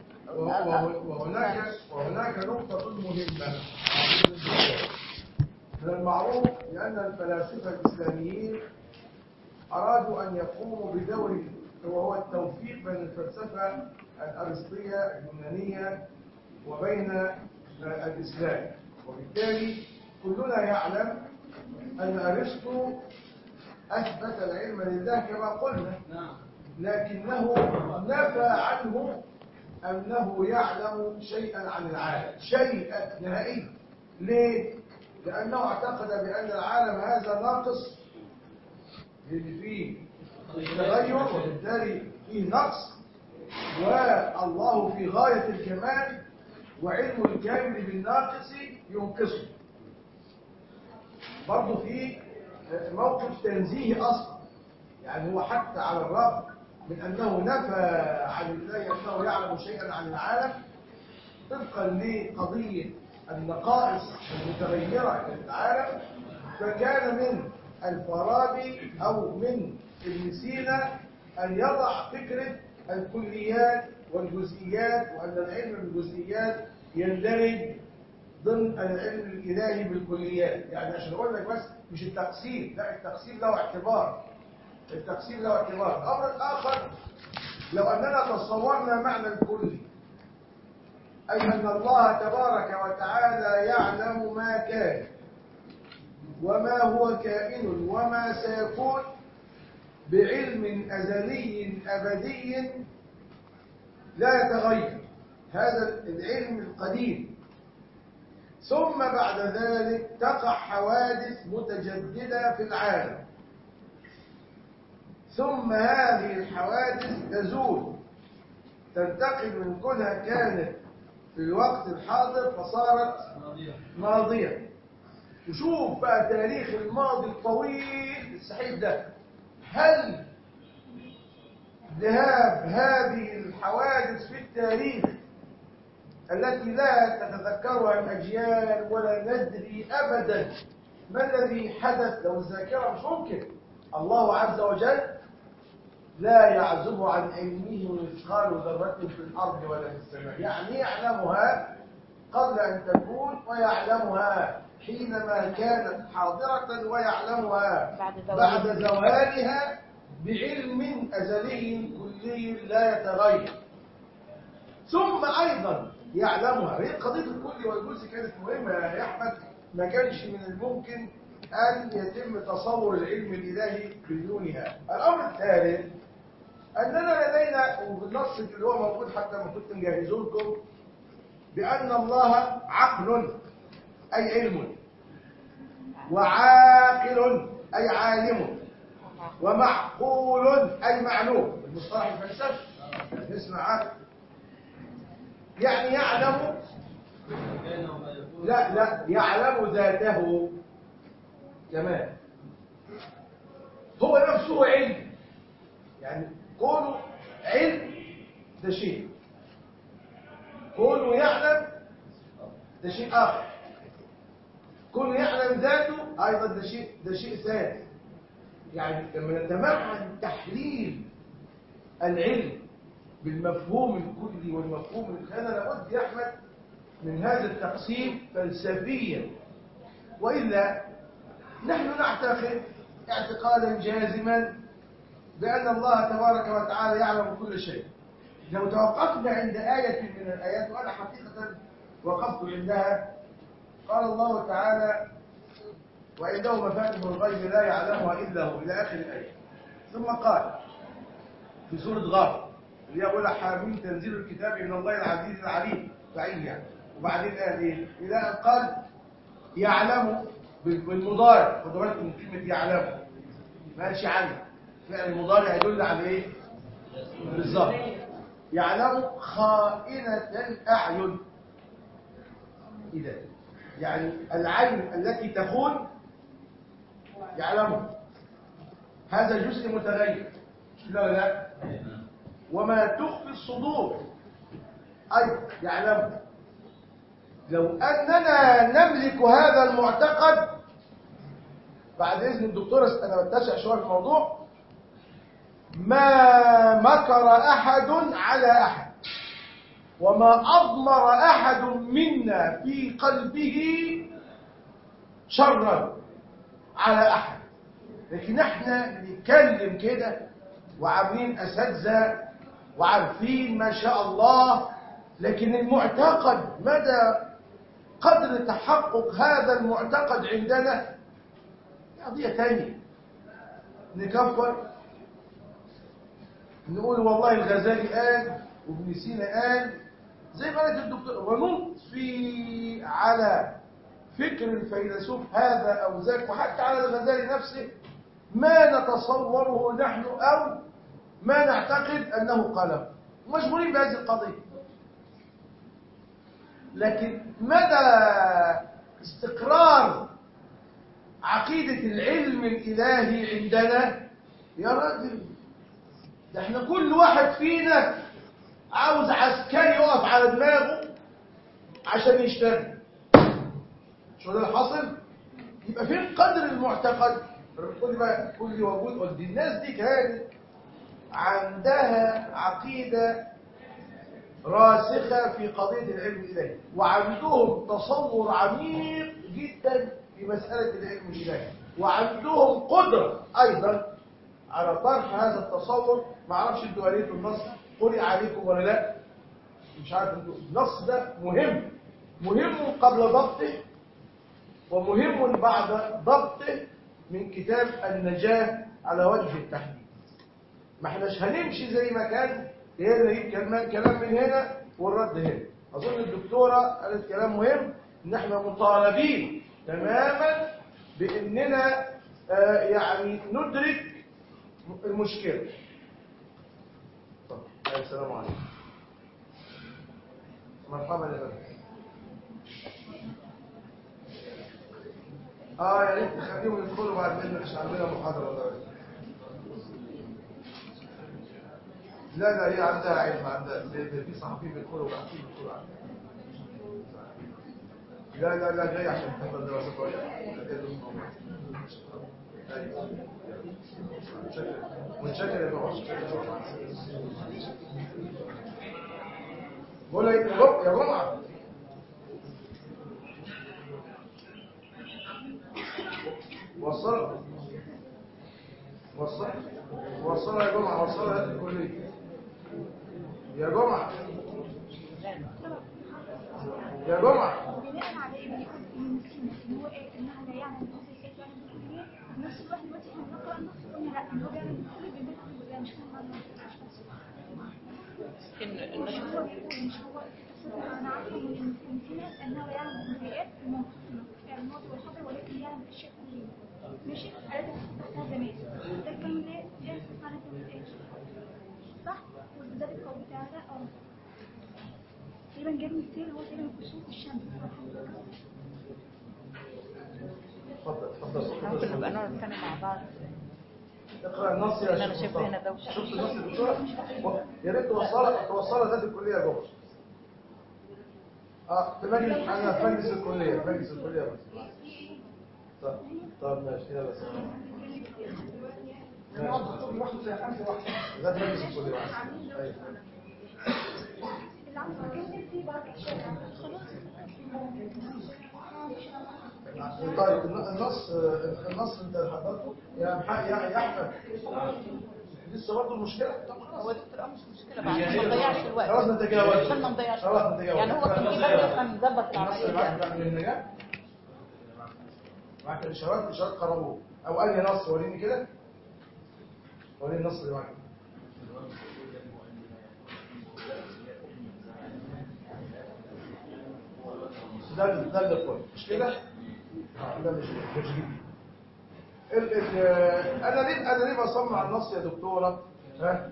وه- وهناك وهناك نقطة مهمة من المعروف لأن الفلاسفة الإسلاميين أرادوا أن يقوموا بدور وهو التوفيق بين الفلسفة الأرسطية اليونانية وبين آه، الإسلام وبالتالي كلنا يعلم أن أرسطو أثبت العلم لله كما قلنا نعم لكنه نفى عنه أنه يعلم شيئا عن العالم شيئا نهائيا ليه؟ لأنه اعتقد بأن العالم هذا ناقص اللي فيه تغير وبالتالي فيه نقص والله في غاية الكمال وعلم الكامل بالناقص ينقصه برضه في موقف تنزيه أصلا يعني هو حتى على الرغم من أنه نفى عن الله أنه يعلم شيئا عن العالم طبقا لقضية النقائص المتغيرة في العالم فكان من الفارابي أو من ابن سينا أن يضع فكرة الكليات والجزئيات وأن العلم بالجزئيات يندرج ضمن العلم الإلهي بالكليات يعني عشان أقول لك بس مش التقسيم لا التقسيم له اعتبار التقسيم له اعتبار الأمر الآخر لو أننا تصورنا معنى الكلي أي أن الله تبارك وتعالى يعلم ما كان وما هو كائن وما سيكون بعلم أزلي أبدي لا يتغير هذا العلم القديم ثم بعد ذلك تقع حوادث متجددة في العالم ثم هذه الحوادث تزول تنتقل من كونها كانت في الوقت الحاضر فصارت ماضية ماضية وشوف بقى تاريخ الماضي الطويل السحيب ده هل ذهاب هذه الحوادث في التاريخ التي لا تتذكرها الأجيال ولا ندري أبدا ما الذي حدث لو الذاكرة مش ممكن الله عز وجل لا يعزب عن علمه مثقال ذرة في الأرض ولا في السماء يعني يعلمها قبل أن تكون ويعلمها حينما كانت حاضرة ويعلمها بعد زوالها. بعد زوالها بعلم أزلي كلي لا يتغير ثم أيضا يعلمها هي قضية الكل والجزء كانت مهمة يا أحمد ما كانش من الممكن أن يتم تصور العلم الإلهي بدونها الأمر الثالث أننا لدينا وبالنص اللي هو موجود حتى ما كنت مجهزه لكم بأن الله عقل أي علم وعاقل أي عالم ومعقول أي معلوم المصطلح الفلسفي اسمع عقل يعني يعلم كان وما يكون لا لا يعلم ذاته كمان هو نفسه علم يعني كونه علم ده شيء كونه يعلم ده شيء آخر كونه يعلم ذاته أيضا ده شيء ده شيء ثاني يعني لما نتمعن تحليل العلم بالمفهوم الكلي والمفهوم الخانة لابد يا أحمد من هذا التقسيم فلسفيا وإلا نحن نعتقد اعتقادا جازما بأن الله تبارك وتعالى يعلم كل شيء لو توقفنا عند آية من الآيات وأنا حقيقة وقفت عندها قال الله تعالى وعنده مفاتيح الغيب لا يعلمها إلا هو إلى آخر الآية ثم قال في سورة غافر اللي يقول حامين تنزيل الكتاب من الله العزيز العليم فعيل يعني وبعدين قال ايه الى ان قال يعلم بال- بالمضارع خدوا بالكم من كلمه يعلم ما قالش عنه فعل المضارع يدل على ايه بالظبط يعلم خائنة الأعين إذا يعني العين التي تخون يعلمه هذا جزء متغير لا لا وما تخفي الصدور أيضا يعلمه لو أننا نملك هذا المعتقد بعد إذن الدكتور أنا بتسع شوية في الموضوع ما مكر أحد على أحد وما أضمر أحد منا في قلبه شرا على أحد لكن احنا بنتكلم كده وعاملين أساتذة وعارفين ما شاء الله لكن المعتقد مدى قدر تحقق هذا المعتقد عندنا قضية تانية نكفر نقول والله الغزالي قال وابن سينا قال زي ما قالت الدكتور ونضفي على فكر الفيلسوف هذا أو ذاك وحتى على الغزالي نفسه ما نتصوره نحن أو ما نعتقد أنه قاله مشغولين بهذه القضية لكن مدى استقرار عقيدة العلم الإلهي عندنا يا راجل ده احنا كل واحد فينا عاوز عسكري يقف على دماغه عشان يشتغل شو ده اللي حاصل يبقى فين قدر المعتقد كل بقى كل وجود قلت الناس دي كانت عندها عقيدة راسخة في قضية العلم الإلهي وعندهم تصور عميق جدا في مسألة العلم الإلهي وعندهم قدرة أيضا على طرح هذا التصور ما اعرفش انتوا قريتوا النص قرئ عليكم ولا لا مش عارف انتوا النص ده مهم مهم قبل ضبطه ومهم بعد ضبطه من كتاب النجاة على وجه التحديد ما احناش هنمشي زي ما كان هنا نجيب كلام كلام من هنا والرد هنا اظن الدكتوره قالت كلام مهم ان احنا مطالبين تماما باننا آه يعني ندرك المشكله طب السلام عليكم مرحبا يا بابا اه يا ريت تخليهم يدخلوا بعد اذنك عشان عندنا محاضره دلوقتي لا لا هي عندها علم عندها في في صحفيين بيدخلوا بعد بيدخلوا عندها لا لا لا جاي عشان تحضر دراسات عليا أيوة. متشكر متشكر يا جماعه بقول لك يا جماعه يا جماعه وصل وصل وصل يا جماعه وصل هات الكليه يا جماعه يا جماعه بناء على ايه بنقول ان نسينا ان هو ايه انها لا يعلم النص كيف يعلم الكليه في نفس الوقت دلوقتي احنا بنقرا النص قلنا لا ان هو بيعلم الكليه بيعمل الكليه مش فاهم إن- مش إن- هو بيقول مش هو انا عارفه ان نسينا انه لا يعلم الكليات المنقسمه يعني الماضي والحاضر ولكن يعلم الاشياء كلها ماشي قالت تحتها زمان ده الكلام ده ده معنى كلمه ايه صح وده القول بتاع ده اه تقريبا جاب مثال هو تقريبا كسوف الشمس اتفضل اتفضل إحنا ممكن نبقى نقعد نتكلم مع بعض اقرا النص يا أنا شيخ شايفة مصطفى. هنا دوشة. شفت النص يا دكتوره يا ريت توصلها توصلها ذات الكليه يا جماعه اه في مجلس انا في مجلس الكليه في مجلس الكليه بس طب طب ماشي يلا سلام ماشي ذات مجلس الكليه بس ايوه طيب النص النص انت حضرته يا محق يا يا احمد لسه برضه المشكله هو دكتور اه مش مشكلة بقى عشان ما نضيعش الوقت خلاص نتجاوز عشان ما نضيعش خلاص الوقت نتجاوز يعني هو كان في بس احنا نظبط النص اللي العملية معاك بقى من النجاة معاك الاشارات الاشارات قربوه او اي نص وريني كده وريني النص اللي معاك ده ده اللي قول مش كده آه، ده مش مش جديد ال ال انا ليه انا ليه بصمم على النص يا دكتوره ها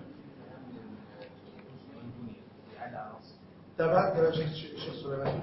طب هات يا شيخ شيخ سليمان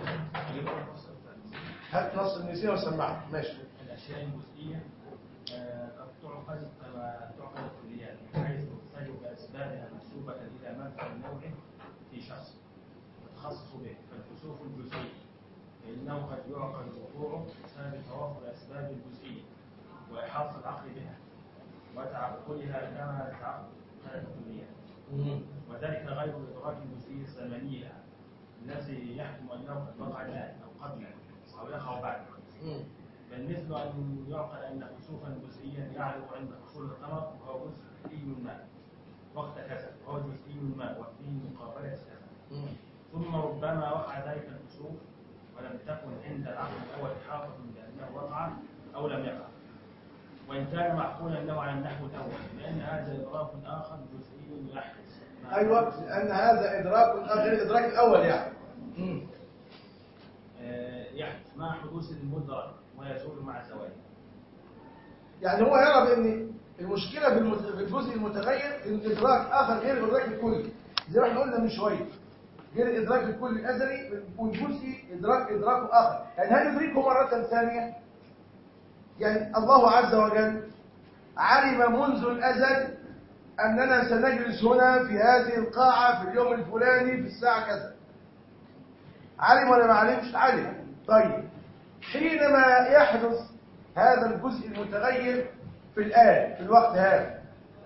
هات نص النسيان وسمعها ماشي الأشياء الجزئية آه، قد تعقد كما تعقد الكليات بحيث تحتاج بأسبابها منسوبة إلى منفع نوع في شخص يتخصص به فالكسوف الجزئي فإنه قد يعقد وقوعه بسبب توافر الأسباب الجزئية وإحاطة العقل بها وتعقلها كما تعقد الكليات وذلك غير الإدراك الجزئي الزمني لها الذي يحكم أنه قد وقع الآن أو قبل أو يقع بعد بل مثل أن يعقل أن خسوفا جزئيا يعرف عند حصول القمر وهو جزئي ما وقت كذا وهو جزئي ما وفي مقابلة كذا ثم ربما وقع ذلك الكسوف ولم تكن عند العقل الأول إحاطة بأنه وقع أو لم يقع وإن كان معقولا له على النحو الأول لأن هذا إدراك آخر جزئي يحدث مع- ايوه لان هذا ادراك غير الادراك الاول يعني مم. آه، يحدث مع حدوث المدرك ويزول مع زواله يعني هو يرى بان المشكله في المت- في الجزء المتغير ان الادراك اخر غير الادراك الكلي زي ما احنا قلنا من شويه غير الادراك الكلي الازلي والجزئي ادراك ادراك اخر يعني هل يدركه مره ثانيه يعني الله عز وجل علم منذ الازل اننا سنجلس هنا في هذه القاعه في اليوم الفلاني في الساعه كذا علم ولا ما علمش علم طيب حينما يحدث هذا الجزء المتغير في الآن في الوقت هذا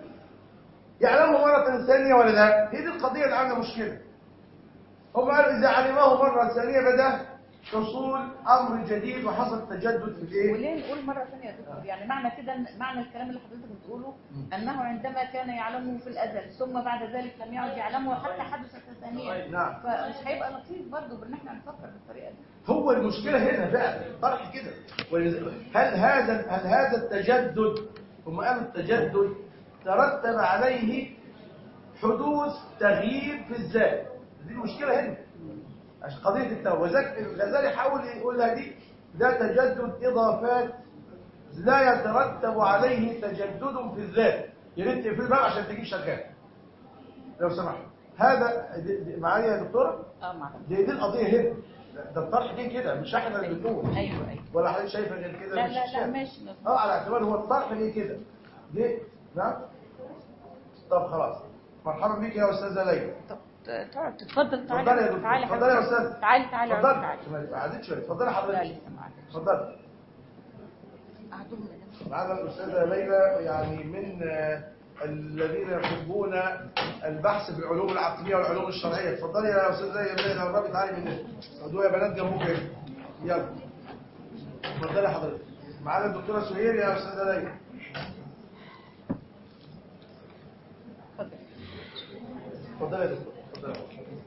يعلمه مرة ثانية ولا لا؟ هي دي القضية اللي عندنا مشكلة هم قالوا إذا علمه مرة ثانية بدأ حصول أمر جديد وحصل تجدد في الإيه؟ وليه نقول مرة ثانية يا دكتور يعني معنى كده إن- معنى الكلام اللي حضرتك بتقوله أنه عندما كان يعلمه في الأزل ثم بعد ذلك لم يعد يعلمه حتى حدث ثانيا نعم. فمش هيبقى لطيف برضه بان احنا نفكر بالطريقة دي هو المشكلة هنا بقى طرح كده ولذ- هل هذا هل هذا التجدد هم قالوا التجدد ترتب عليه حدوث تغيير في الذات دي المشكلة هنا عشان قضية التوبة وذلك الغزالي حاول يقولها دي ده تجدد إضافات لا يترتب عليه تجدد في الذات يا ريت تقفل الباب عشان تجيب شغال لو سمحت هذا دي- دي- معايا يا دكتورة اه معلش دي, دي القضية هنا ده الطرح دي كده مش احنا اللي بنقول ايوه ايوه ولا حضرتك شايفه غير كده لا مش لا لا الشارع. ماشي اه على اعتبار هو الطرح ليه كده ليه نعم طب خلاص مرحبا بك يا استاذه ليلى طب تقعد تتفضل اتفضلي يا تعالى دكتور تعالى اتفضلي يا حبيبتي. استاذ تعالي تعالي اقعدي، اتفضلي تعالي ما قعدتش شويه اتفضلي لا حضرتك لسه معاك اتفضلي قعدوا لنا. معنا الأستاذة ليلى يعني من آه، الذين يحبون البحث في العلوم العقلية والعلوم الشرعية اتفضلي يا أستاذة ليلى قربي تعالي من خدوها يا بنات جنبوك هنا. يلا اتفضلي حضرتك معانا الدكتورة سهير يا أستاذة ليلى اتفضل اتفضلي يا دكتور اتفضلي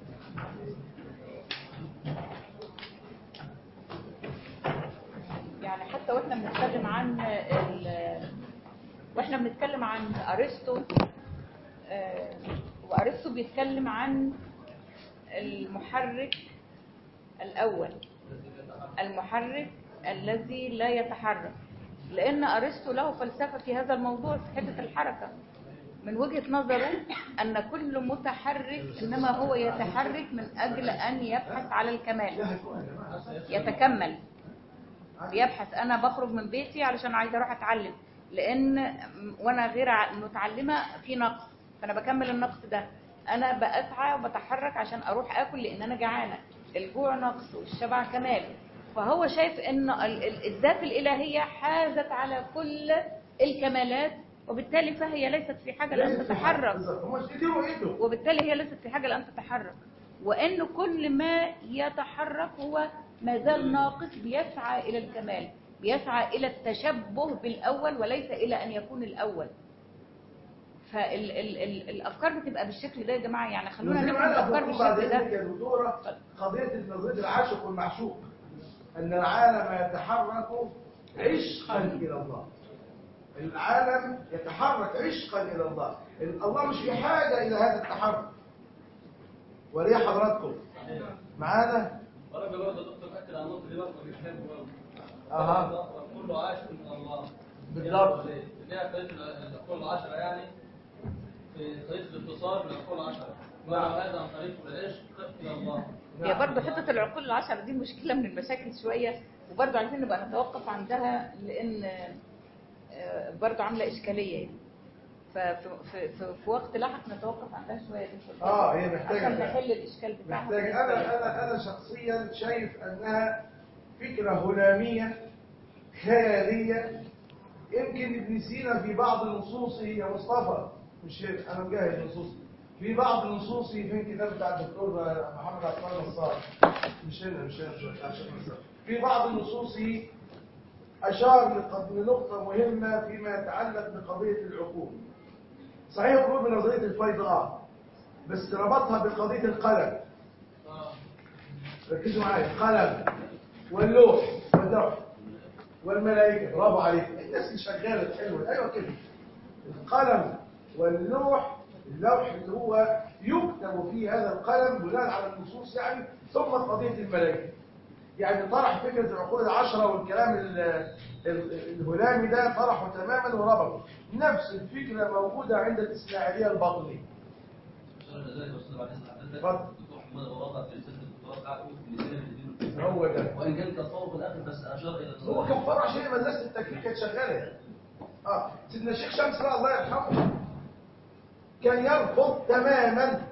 يعني حتى واحنا بنتكلم عن ال... واحنا بنتكلم عن ارسطو آه، وارسطو بيتكلم عن المحرك الاول المحرك الذي لا يتحرك لان ارسطو له فلسفه في هذا الموضوع في حته الحركه من وجهه نظره ان كل متحرك انما هو يتحرك من اجل ان يبحث على الكمال يتكمل بيبحث انا بخرج من بيتي علشان عايزه اروح اتعلم لان وانا غير ع- متعلمه في نقص فانا بكمل النقص ده انا بسعى وبتحرك عشان اروح اكل لان انا جعانه الجوع نقص والشبع كمال فهو شايف ان ال- ال- الذات الالهيه حازت على كل الكمالات وبالتالي فهي ليست في حاجه لان تتحرك بالظبط هم مش ايديهم ايده وبالتالي هي ليست في حاجة لأن تتحرك وأن كل ما يتحرك هو ما زال ناقص بيسعى إلى الكمال بيسعى إلى التشبه بالأول وليس إلى أن يكون الأول فالأفكار بتبقى بالشكل ده يا جماعة يعني خلونا زي نفهم ما أنا الأفكار بقول بعد بالشكل إذنك ده يا دكتورة قضية نظرية العاشق والمعشوق أن العالم يتحرك عشقا إلى الله العالم يتحرك عشقا إلى الله الله مش في حاجة إلى هذا التحرك وليه حضراتكم معانا ورجل برضه دكتور اكد على النقطه دي برضه بيحب برضه أها. كله عاش من الله بالضبط. اللي هي طريقه الاقوال العشره يعني في طريقه الاتصال بالاقوال العشره نعم. هذا عن طريق العشق الى الله هي برضه حتة العقول العشرة دي مشكلة من المشاكل شوية وبرضه عايزين نبقى نتوقف عندها لأن آه، برضه عاملة إشكالية يعني ففي في, في, في وقت لاحق نتوقف عندها شوية دي في الفضل. آه، هي محتاجة عشان فعلا. نحل الإشكال بتاعها محتاج أنا أنا أنا شخصيا شايف أنها فكرة هلامية خيالية يمكن ابن سينا في بعض نصوصه يا مصطفى مش هنا، أنا مجهز نصوصي في بعض نصوصه في الكتاب بتاع الدكتور محمد عثمان نصار مش هنا مش هنا مش بتاع الشيخ نصار في بعض نصوصه أشار لقض- لنقطة مهمة فيما يتعلق بقضية العقول صحيح يقول بنظرية الفيض آه بس ربطها بقضية القلم ركزوا معايا القلم واللوح واللوح والملائكة برافو عليك الناس اللي شغالة حلوة أيوة كده القلم واللوح اللوح اللي هو يكتب فيه هذا القلم بناء على النصوص يعني ثم قضية الملائكة يعني طرح فكرة العقول العشرة والكلام ال- ال- الهلامي ده طرحه تماما وربطه نفس الفكرة موجودة عند الإسماعيلية الباطنية اتفضل. الدكتور محمد ابو وضع في رساله الدكتوراه بتاعته في لسان الدين هو ده وان كان تصور في الاخر بس اشار الى هو كفار عشان مدرسة التكفير كانت شغالة يعني. اه سيدنا الشيخ شمس بقى الله يرحمه كان يرفض تماما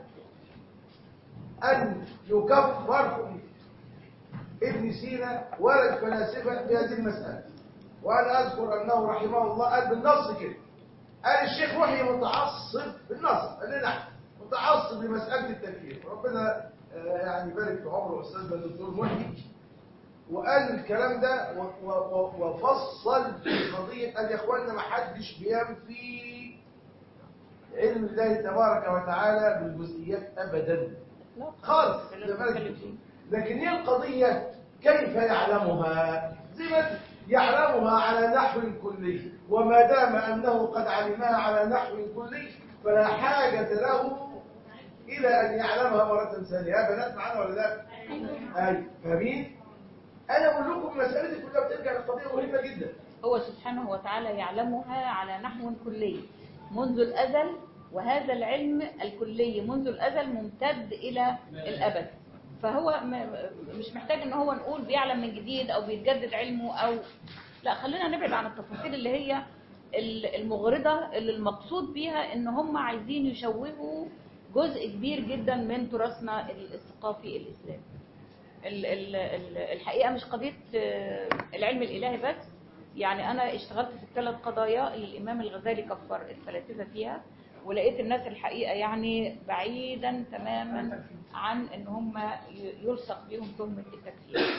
أن يكفر ابن سينا ولا الفلاسفة في هذه المسألة وأنا أذكر أنه رحمه الله قال بالنص كده قال الشيخ محيي متعصب بالنص قال لنا نحن متعصب لمسألة التكفير ربنا آه، يعني يبارك في عمره أستاذنا الدكتور محيي وقال الكلام ده و- و- و- وفصل في قضية قال يا اخوانا ما حدش بينفي علم الله تبارك وتعالى بالجزئيات ابدا لا، خالص ده ده اللي بالك بنتكلم فيه. لكن هي القضية كيف يعلمها زي ما يعلمها على نحو كلي وما دام أنه قد علمها على نحو كلي فلا حاجة له إلى أن يعلمها مرة ثانية يا بنات معانا ولا لا؟ أي فاهمين؟ أنا بقول لكم مسألة دي كلها بترجع لقضية مهمة جدا هو سبحانه وتعالى يعلمها على نحو كلي منذ الأزل وهذا العلم الكلي منذ الأزل ممتد إلى الأبد فهو م- مش محتاج ان هو نقول بيعلم من جديد او بيتجدد علمه او لا خلينا نبعد عن التفاصيل اللي هي ال- المغرضة اللي المقصود بيها ان هم عايزين يشوهوا جزء كبير جدا من تراثنا الثقافي الاسلامي ال- ال- ال- الحقيقة مش قضية آه، العلم الإلهي بس يعني أنا اشتغلت في الثلاث قضايا اللي الإمام الغزالي كفر الفلاسفة فيها ولقيت الناس الحقيقة يعني بعيدا تماما عن ان هم ي- يلصق بهم تهمة التكفير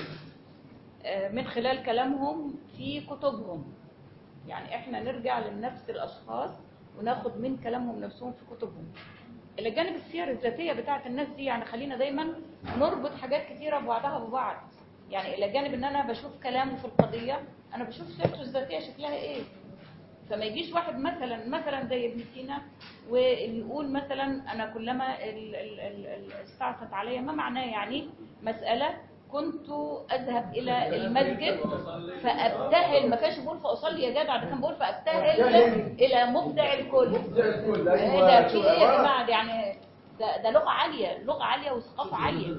آه، من خلال كلامهم في كتبهم يعني احنا نرجع لنفس الاشخاص وناخد من كلامهم نفسهم في كتبهم الى جانب السير الذاتيه بتاعه الناس دي يعني خلينا دايما نربط حاجات كتيره ببعضها ببعض يعني الى جانب ان انا بشوف كلامه في القضيه انا بشوف سيرته الذاتيه شكلها ايه فما يجيش واحد مثلا مثلا زي ابن سينا ويقول مثلا انا كلما ال- ال- ال- ال- استعصت علي ما معناه يعني مساله كنت اذهب الى المسجد فابتهل ما كانش بيقول فاصلي يا جدع ده كان بيقول فابتهل الى مبدع الكل مبدع الكل، ايه أيوة، ده في شوف، ايه يا عبارة. جماعه ده يعني ده, ده لغه عاليه لغه عاليه وثقافه عاليه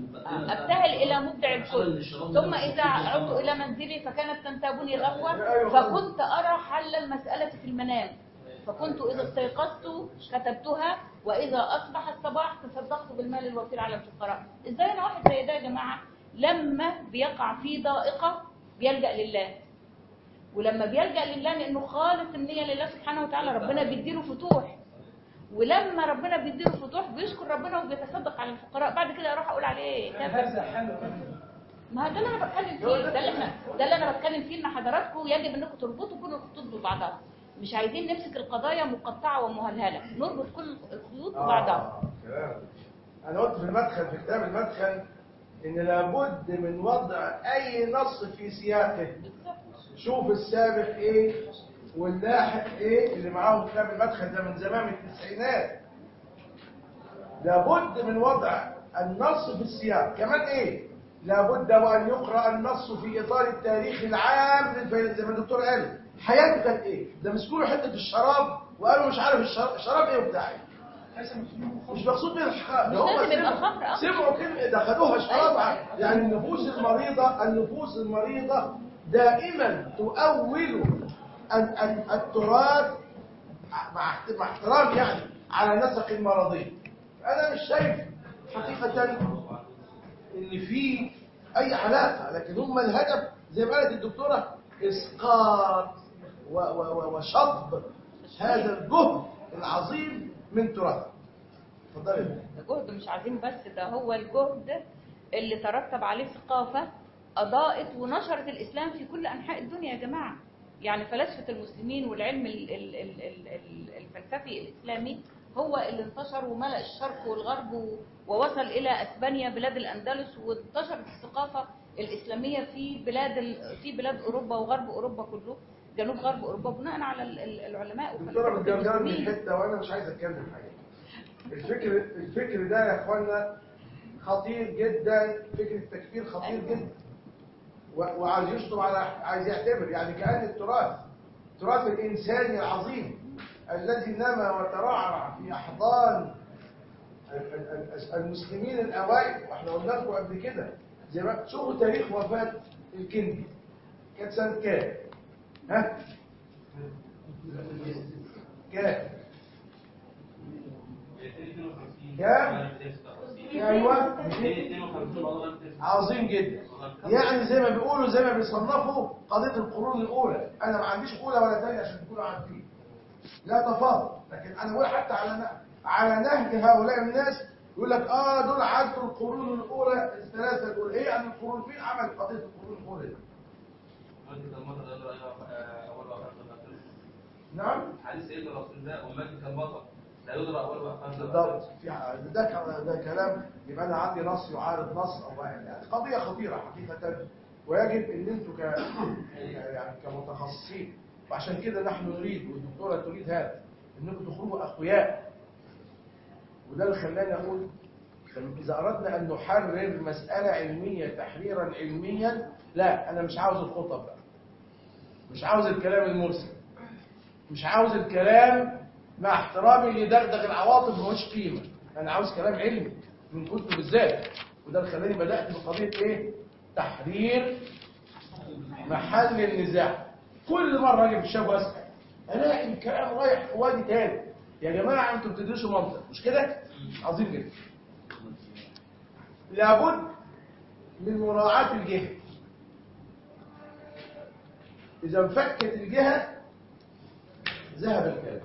ابتهل الى مبدع الكل ثم اذا عدت الى منزلي فكانت تنتابني غفوه فكنت ارى حل المساله في المنام فكنت اذا استيقظت كتبتها واذا اصبح الصباح تصدقت بالمال الوفير على الفقراء ازاي انا واحد زي ده يا جماعه لما بيقع في ضائقه بيلجا لله ولما بيلجا لله لانه خالص النيه لله سبحانه وتعالى ربنا بيديله فتوح ولما ربنا بيديله فتوح بيشكر ربنا وبيتصدق على الفقراء بعد كده اروح اقول عليه كافر ما هو ده اللي انا بتكلم فيه ده اللي احنا ده اللي انا بتكلم فيه ان حضراتكم يجب انكم تربطوا كل الخطوط ببعضها مش عايزين نمسك القضايا مقطعه ومهلهله نربط كل الخيوط ببعضها آه، كلام. انا قلت في المدخل في كتاب المدخل ان لابد من وضع اي نص في سياقه شوف السابق ايه واللاحق ايه اللي معاهم كتاب المدخل ده من زمان من التسعينات لابد من وضع النص في السياق كمان ايه لابد وان يقرا النص في اطار التاريخ العام للفيلم زي ما الدكتور قال حياته كانت ايه ده مسكوا له حته الشراب وقالوا مش عارف الشراب, الشراب ايه وبتاع ايه مش مقصود بيه الحقائق مش ده هم لازم يبقى سمعوا- خمر، آه. سمعوا كلمه ده خدوها شراب ع- يعني النفوس المريضه النفوس المريضه دائما تؤول ال- ال- التراث مع احت- مع احترام يعني على نسق المرضي انا مش شايف حقيقه ان في اي علاقه لكن هم الهدف زي ما قالت الدكتوره اسقاط و- و- و- وشطب هذا الجهد العظيم من تراث اتفضلي ده جهد مش عظيم بس ده هو الجهد اللي ترتب عليه ثقافة أضاءت ونشرت الإسلام في كل أنحاء الدنيا يا جماعة يعني فلسفة المسلمين والعلم ال- ال- ال- ال- ال- الفلسفي الإسلامي هو اللي انتشر وملأ الشرق والغرب و- ووصل إلى أسبانيا بلاد الأندلس وانتشرت الثقافة الإسلامية في بلاد ال- في بلاد أوروبا وغرب أوروبا كله جنوب غرب أوروبا بناء على ال- ال- العلماء الدكتوره وفلاسفة بتجرجر من المسلمين حته وانا مش عايز اتكلم حاجه الفكر الفكر ده يا اخوانا خطير جدا فكر التكفير خطير جدا و- وعايز يشطب على عايز يعتبر يعني كأن التراث التراث الإنساني العظيم الذي نما وترعرع في أحضان ال- ال- ال- المسلمين الأوائل واحنا قلنا لكم قبل كده زي ما شوفوا تاريخ وفاة الكندي كانت سنة كام؟ ها؟ كام؟ كام؟ ايوه عظيم جدا يعني زي ما بيقولوا زي ما بيصنفوا قضيه القرون الاولى انا ما عنديش اولى ولا ثانيه عشان تكونوا عارفين لا تفاضل لكن انا بقول حتى على ن- على نهج هؤلاء الناس يقول لك اه دول عدوا القرون الاولى الثلاثه الاولى ايه يعني القرون فين عمل قضيه القرون الاولى دي نعم حديث سيدنا رسول الله أمتي كالمطر لا يدرى أول وأخر بالضبط في ع- ده ك- ده كلام يبقى انا عندي نص يعارض نص او يعني قضيه خطيره حقيقه ويجب ان انتم ك يعني كمتخصصين وعشان كده نحن نريد والدكتوره تريد هذا انكم تخرجوا اقوياء وده اللي خلاني اقول اذا اردنا ان نحرر مساله علميه تحريرا علميا لا انا مش عاوز الخطب بقى مش عاوز الكلام المرسل مش عاوز الكلام مع احترامي لدغدغ العواطف ملوش قيمه انا عاوز كلام علمي من كتب بالذات وده اللي خلاني بدات بقضيه ايه تحرير محل النزاع كل مره اجي في الشاب واسال الاقي الكلام رايح في وادي تاني يا جماعه انتوا بتدرسوا منطق مش كده عظيم جدا لابد من مراعاه الجهه اذا انفكت الجهه ذهب الكلام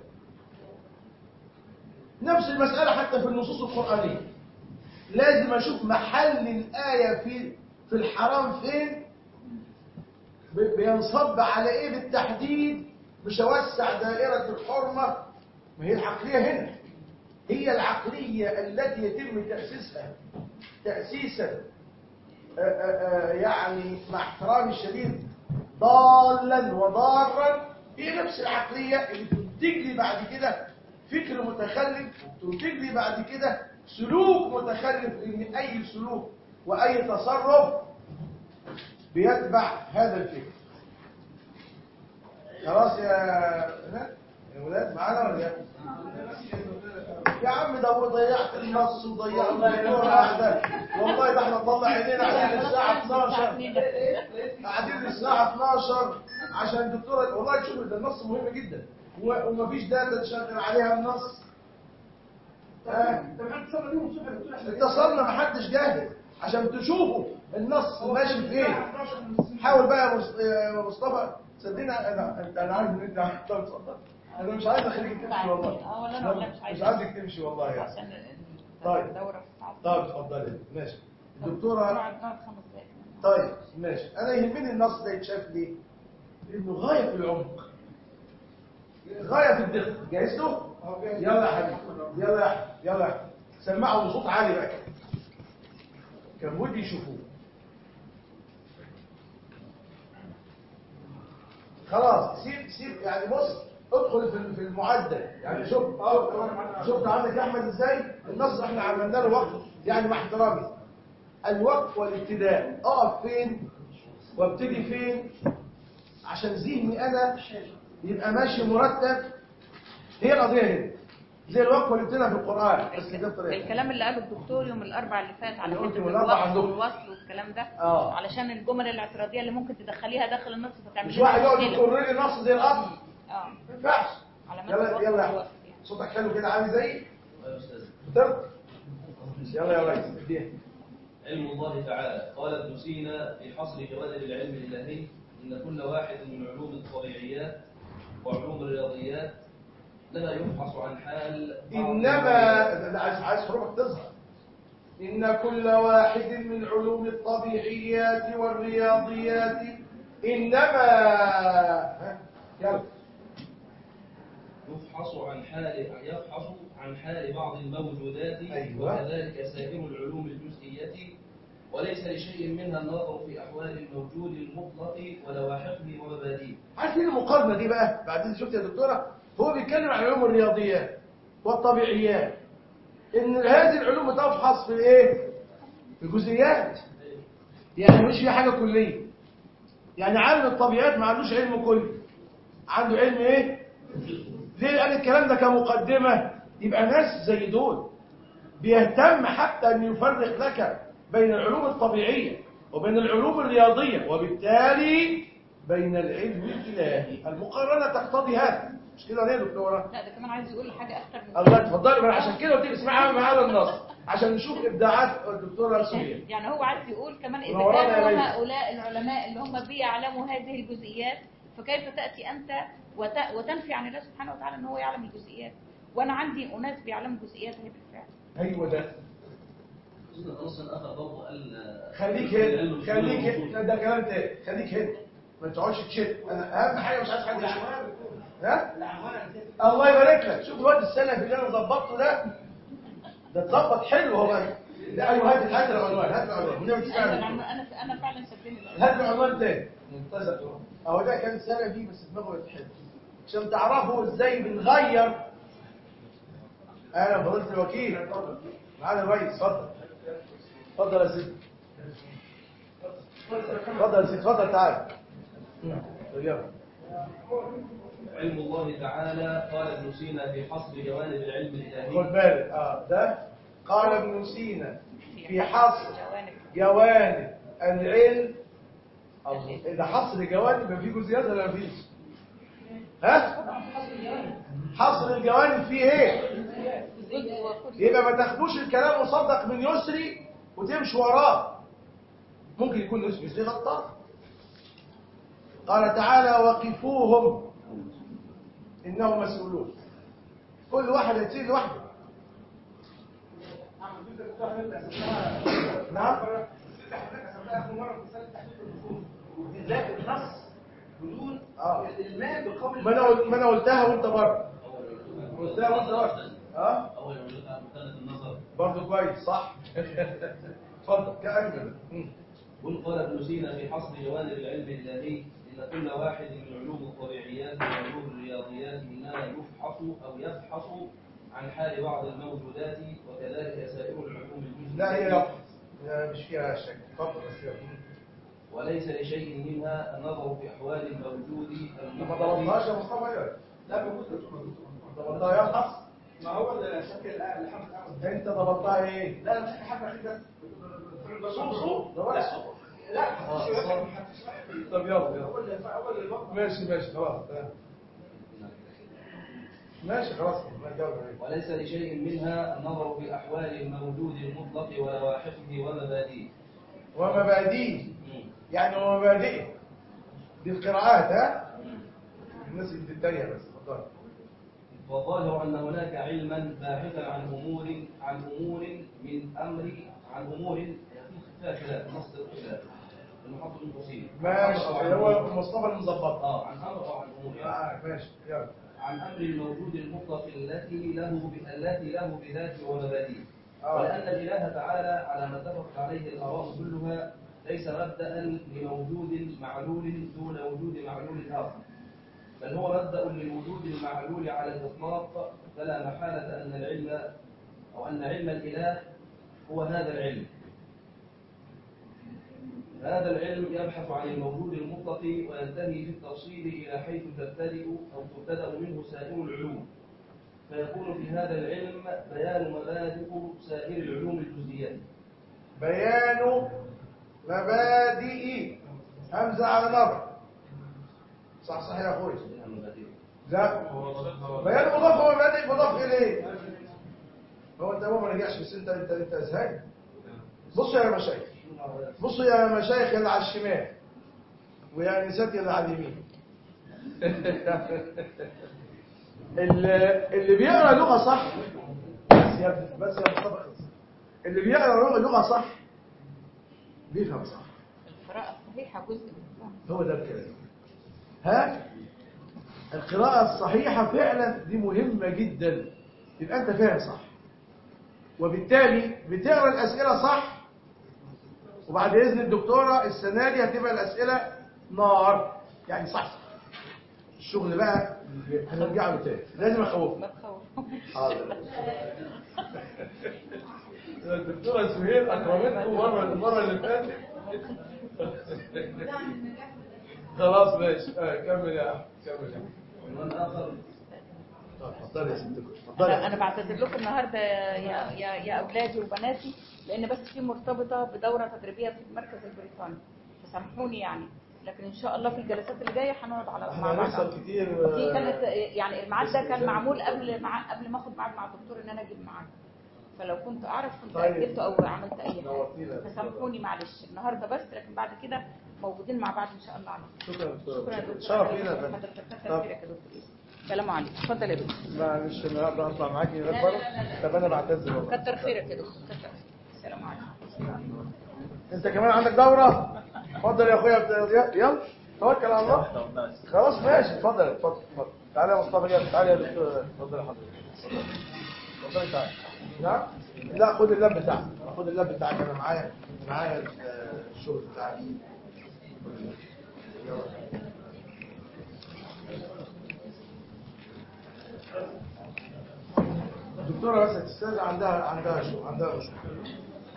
نفس المساله حتى في النصوص القرانيه لازم اشوف محل الايه في في الحرام فين ب- بينصب على ايه بالتحديد مش اوسع دائره الحرمه ما هي العقليه هنا هي العقليه التي يتم تاسيسها تاسيسا آه، آه، آه، يعني مع احترامي الشديد ضالا وضارا هي نفس العقليه اللي تنتج لي بعد كده فكر متخلف تنتج لي بعد كده سلوك متخلف لان اي سلوك واي تصرف بيتبع هذا الفكر خلاص يا ها؟ يا ولاد معانا ولا لا؟ يا عم ده هو ضيعت النص وضيعت الدكتور قاعده والله ده احنا نطلع عينينا قاعدين الساعه 12 قاعدين الساعه 12 عشان الدكتوره والله شوف ده النص مهم جدا و- ومفيش داتا تشغل عليها النص آه. اتصلنا محدش جاهز عشان تشوفوا النص ماشي فين حاول بقى يا مص- يا مصطفى صدقني انا انت انا عارف ان انت طب اتفضل انا مش عايز اخليك تمشي والله اه ولا انا ولا مش مش عايزة عايزك تمشي والله يعني عشان طيب. الدورة بتاعت طيب اتفضلي ماشي الدكتوره نقعد نقعد خمس دقايق طيب ماشي انا يهمني النص ده يتشاف ليه لانه غايه في العمق غايه في الدقه جاهز له يلا يا حبيبي يلا يا أحمد. يلا يا أحمد. سمعوا بصوت عالي بقى كده. كان ودي يشوفوه خلاص سيب سيب يعني بص ادخل في في المعدل يعني شوف شفت عندك يا احمد ازاي النص احنا عملنا له وقف يعني مع احترامي الوقف والابتداء اقف فين وابتدي فين عشان ذهني انا يبقى ماشي مرتب هي القضيه هنا زي الوقف والابتداء في القران بس ده بطريقه الكلام اللي قاله الدكتور يوم الاربع اللي فات على اللي قلت حته يوم الأربع الوصل عندكم. والوصل والكلام ده آه. علشان الجمل الاعتراضيه اللي ممكن تدخليها داخل النص فتعمل مش لنا واحد يقعد مشكلة. يقر لي نص زي الاب اه ما ينفعش على مدى يلا الوصل يلا يا والوصل أحمد. يعني. صوتك حلو كده عامل زي يا أستاذ طرد يلا يا ريس اديها علم الله تعالى قال ابن سينا في حصر جوانب العلم الإلهي إن كل واحد من علوم الطبيعيات وعلوم الرياضيات لما يبحث عن حال بعض إنما لا، عايز عايز حروفك تظهر إن كل واحد من علوم الطبيعيات والرياضيات إنما ها؟ يلا يفحص عن حال يفحص عن حال بعض الموجودات أيوة. وكذلك سائر العلوم الجزئية وليس لشيء منها النظر في أحوال الموجود المطلق ولواحقه ومبادئه عارفين المقارنة دي بقى بعدين شفت يا دكتورة هو بيتكلم عن علوم الرياضيات والطبيعيات إن هذه العلوم تفحص في إيه؟ في جزئيات يعني مش في حاجة كلية يعني عالم الطبيعات ما عندوش علم كلي عنده علم إيه؟ ليه قال الكلام ده كمقدمة يبقى ناس زي دول بيهتم حتى أن يفرق لك بين العلوم الطبيعية وبين العلوم الرياضية وبالتالي بين العلم الإلهي المقارنة تقتضي هذا مش كده ليه يا دكتورة؟ لا ده كمان عايز يقول حاجه اكتر من الله اتفضلي ما أنا عشان كده قلت لك اسمعي معانا النص عشان نشوف إبداعات الدكتورة سوريا يعني هو عايز يقول كمان اذا منورانا يا كانوا ريس. هؤلاء العلماء اللي هم بيعلموا هذه الجزئيات فكيف تاتي انت وت- وتنفي عن الله سبحانه وتعالى ان هو يعلم الجزئيات وانا عندي اناس بيعلموا جزئيات اهي بالفعل أيوه ده نص آخر برضه قال خليك هنا خليك هنا ده كلام تاني خليك هنا ما تقعدش تشد انا اهم حاجه مش عايز حد يشد ها الله يبارك لك شوف الواد السلفي اللي انا ظبطته ده ده اتظبط حلو هو ده ايوه هات هات العنوان هات العنوان والنبي انا تسمعني انا انا فعلا شدني هات العنوان تاني ممتازه اهو ده كان سلفي بس دماغه يتحل عشان تعرفوا ازاي بنغير اهلا فضيله الوكيل معانا الرئيس اتفضل اتفضل يا سيدي اتفضل يا سيدي اتفضل تعال يلا علم الله تعالى قال ابن سينا في حصر جوانب العلم خد الإلهي بالك اه ده قال ابن سينا في حصر جوانب العلم الله. إذا حصر جوانب يبقى في جزئيات ولا مفيش؟ ها؟ حصر الجوانب فيه ايه؟ يبقى ما تاخدوش الكلام مصدق من يسري وتمشي وراه ممكن يكون يسري يسري غلطان قال تعالى وقفوهم انهم مسؤولون كل واحد يتسير لوحده نعم ذات النص بدون اه الالمام بقول ما انا قلت- ما انا قلتها وانت بره قلتها وانت بره اه أول مثلث النظر برضه كويس صح اتفضل كأجمل مم. قل قال ابن سينا في حصر جوانب العلم الإلهي إن كل واحد من علوم الطبيعيات وعلوم الرياضيات إنما يفحص أو يبحث عن حال بعض الموجودات وكذلك سائر العلوم الجزئية لا هي لا لا، مش فيها شك اتفضل بس يلا. وليس لشيء منها النظر في أحوال الموجود ما ضربناش يا مصطفى يا لا موجود ضربتها يا حفص ما هو الشكل اللي حمد عمل انت ضربتها ايه لا لا مش حاجه حاجه بس صوم صوم ضربت صوم لا طب يلا يلا اول اول الوقت ماشي ماشي خلاص آه. ماشي خلاص يلا وليس لشيء منها النظر في أحوال الموجود المطلق ولواحقه ومبادئه ومبادئه يعني ومبادئه دي القراءات ها الناس اللي بتتريق بس اتفضل والظاهر أن هناك علما باحثا عن أمور عن أمور من أمر عن أمور فيها خلاف نص الخلاف المحط المقصير ماشي هو مصطفى المظبط اه عن أمر أو عن أمور يعني. آه ماشي يلا عن أمر الموجود المطلق التي له ب- التي له بذاته ومبادئه آه. ولأن الإله تعالى على ما اتفقت عليه الآراء كلها ليس مبدأ لموجود معلول دون وجود معلول آخر بل هو مبدأ لوجود المعلول على الإطلاق فلا محالة أن العلم أو أن علم الإله هو هذا العلم هذا العلم يبحث عن الموجود المطلق وينتهي في التفصيل إلى حيث تبتدئ أو تبتدأ منه سائر العلوم فيكون في هذا العلم بيان مبادئ سائر العلوم الجزئية بيان مبادئ همزة على نظر صح صح يا اخوي لا بيان مضاف هو مبادئ مضاف اليه هو انت هو ما رجعش بس انت انت انت ازهري بصوا يا مشايخ بصوا يا مشايخ اللي على الشمال ويا نساتي اللي على اليمين اللي اللي بيقرا لغه صح بس يا بس يا مصطفى خلص. اللي بيقرا لغه صح بيفهم صح القراءة الصحيحة جزء من الفهم هو ده الكلام ها القراءة الصحيحة فعلا دي مهمة جدا يبقى أنت فاهم صح وبالتالي بتقرا الأسئلة صح وبعد إذن الدكتورة السنة دي هتبقى الأسئلة نار يعني صح صح الشغل بقى هنرجع له تاني لازم أخوفك ما تخوف حاضر الدكتورة سهير أكرمتكم مرة المرة اللي فاتت خلاص ماشي آه، كمل يا أحمد كمل يا أحمد ومن آخر اتفضلي يا ست الكل اتفضلي انا يا انا بعتذر لكم النهارده يا يا يا اولادي وبناتي لان بس في مرتبطه بدوره تدريبيه في المركز البريطاني فسامحوني يعني لكن ان شاء الله في الجلسات اللي جايه هنقعد على مع احنا بعض هنحصل كتير دي كانت يعني الميعاد ده كان معمول قبل مع قبل ما اخد ميعاد مع الدكتور ان انا اجيب ميعاد فلو كنت اعرف كنت طيب. اجلته او عملت اي حاجه نورتينا. فسامحوني معلش النهارده بس لكن بعد كده موجودين مع بعض ان شاء الله على خير. شكرا يا دكتور. شكرا يا دكتور شرف لينا يا فندم. حضرتك كتر طب. خيرك يا دكتور سلام عليكم اتفضل يا دكتور معلش النهارده هطلع معاكي لا، غير لا، بره لا، لا. طب انا بعتذر والله كتر خيرك يا دكتور كتر خيرك السلام عليكم انت كمان عندك دوره اتفضل يا اخويا بت- يلا توكل على الله خلاص ماشي اتفضل اتفضل اتفضل تعالى يا مصطفى جاب تعالى يا دكتور اتفضل يا حضرتك اتفضل تعالى نعم لا خد اللاب بتاعك خد اللاب بتاعك انا معايا معايا ال- الشغل بتاعك يلا. الدكتوره بس هتستاذن عندها عندها شو عندها مشكله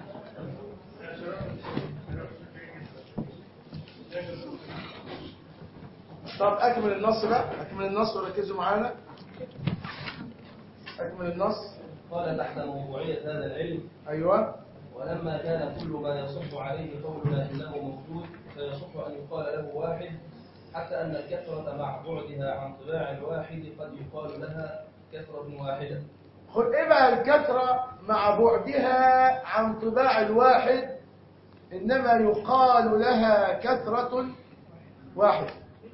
طب اكمل النص بقى اكمل النص وركزوا معانا اكمل النص قال تحت موضوعية هذا العلم ايوه ولما كان كل ما يصح عليه قولنا إنه موجود فيصح أن يقال له واحد حتى أن الكثرة مع بعدها عن طباع الواحد قد يقال لها كثرة واحدة خد ايه بقى الكثرة مع بعدها عن طباع الواحد انما يقال لها كثرة واحد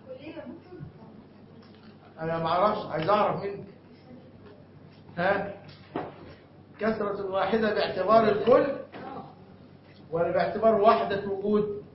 انا ما اعرفش عايز اعرف منك ها كثرة واحدة باعتبار الكل ولا باعتبار وحدة وجود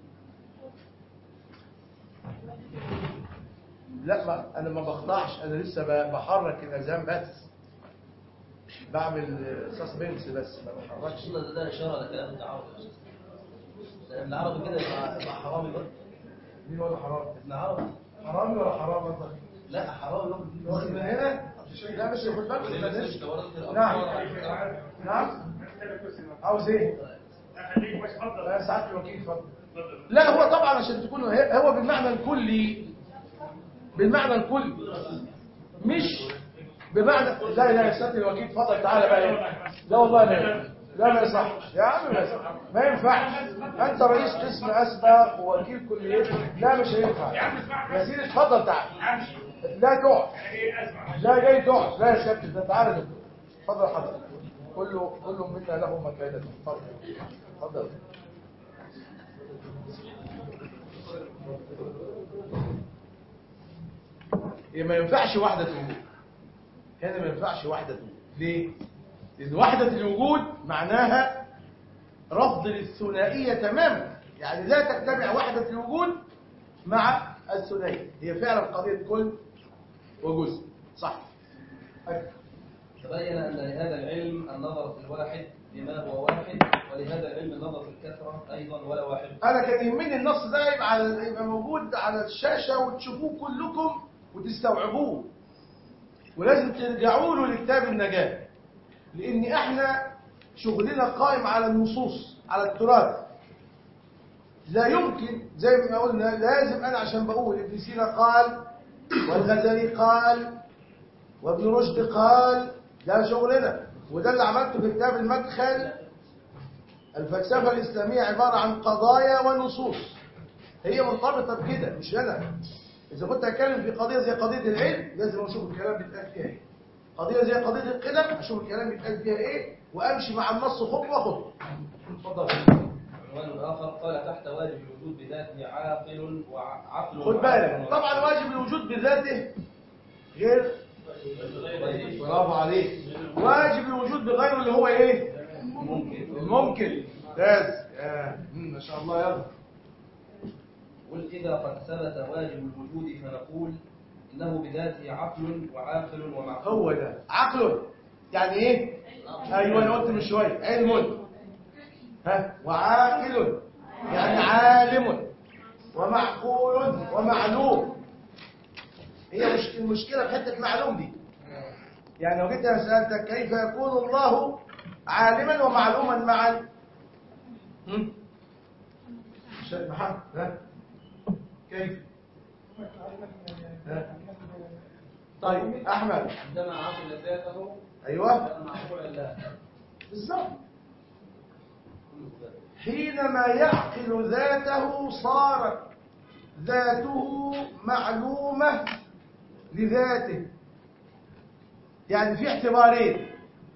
لا ما انا ما بخضعش انا لسه ب- بحرك الاذهان بس بعمل سسبنس بس ما بحركش أصلا ده, ده إشارة لكلام ابن عربي ده ابن عربي كده يبقى يبقى حرامي بقى مين ولا حرام ابن عربي حرامي ولا حرام قصدك لا حرامي واخد من هنا لا مش خد بالك وليه ما ما تنسش. تنسش تورط الأفكار نعم نعم عاوز ايه لا ساعات الوكيل اتفضل لا هو طبعا عشان تكون هو بالمعنى الكلي بالمعنى الكلي مش بمعنى لا لا يا سيادة الوكيل اتفضل تعالى بقى لا والله لا لا ما يصحش يا عم ما يصحش ما ينفعش انت رئيس قسم اسبق ووكيل كليات لا مش هينفع يا سيدي اتفضل تعالى لا تقعد لا جاي تقعد لا يا سيادة ده تعالى دكتور اتفضل حضرتك كله كل منا له مكانته اتفضل اتفضل إيه ما ينفعش وحدة الوجود هنا ما ينفعش وحدة الوجود ليه؟ لأن وحدة الوجود معناها رفض للثنائية تماما يعني لا تجتمع وحدة الوجود مع الثنائية هي فعلا قضية كل وجزء صح أكثر. تبين أن لهذا العلم النظر في الواحد بما هو واحد ولهذا العلم النظر في الكثرة أيضا ولا واحد انا كان يهمني النص ده يبقى على يبقى موجود على الشاشه وتشوفوه كلكم وتستوعبوه ولازم ترجعوا له لكتاب النجاه لان احنا شغلنا قائم على النصوص على التراث لا يمكن زي ما قلنا لازم انا عشان بقول ابن سينا قال والغزالي قال وابن رشد قال ده شغلنا وده اللي عملته في كتاب المدخل الفلسفة الإسلامية عبارة عن قضايا ونصوص هي مرتبطة بكده مش أنا إذا كنت أتكلم في قضية زي قضية العلم لازم أشوف الكلام بيتقال فيها إيه قضية زي قضية القدم أشوف الكلام بيتقال فيها إيه وأمشي مع النص خطوة خطوة اتفضل عنوان آخر قال تحت واجب الوجود بذاته عاقل وعقل خد بالك طبعا واجب الوجود بذاته غير برافو عليك واجب الوجود بغيره اللي هو ايه ممكن الممكن ممتاز آه. مم، ما شاء الله يلا قل إذا قد ثبت واجب الوجود فنقول إنه بذاته عقل وعاقل ومعقول هو ده عقل يعني ايه ايوه انا قلت من شويه علم ها وعاقل يعني عالم ومعقول ومعلوم هي مش المشكله في حته معلوم دي يعني لو جيت انا سالتك كيف يكون الله عالما ومعلوما معا هم؟ شيخ محمد ها كيف ها طيب احمد عندما عقل ذاته ايوه كان معقولا له بالظبط حينما يعقل ذاته صارت ذاته معلومة لذاته يعني في اعتبارين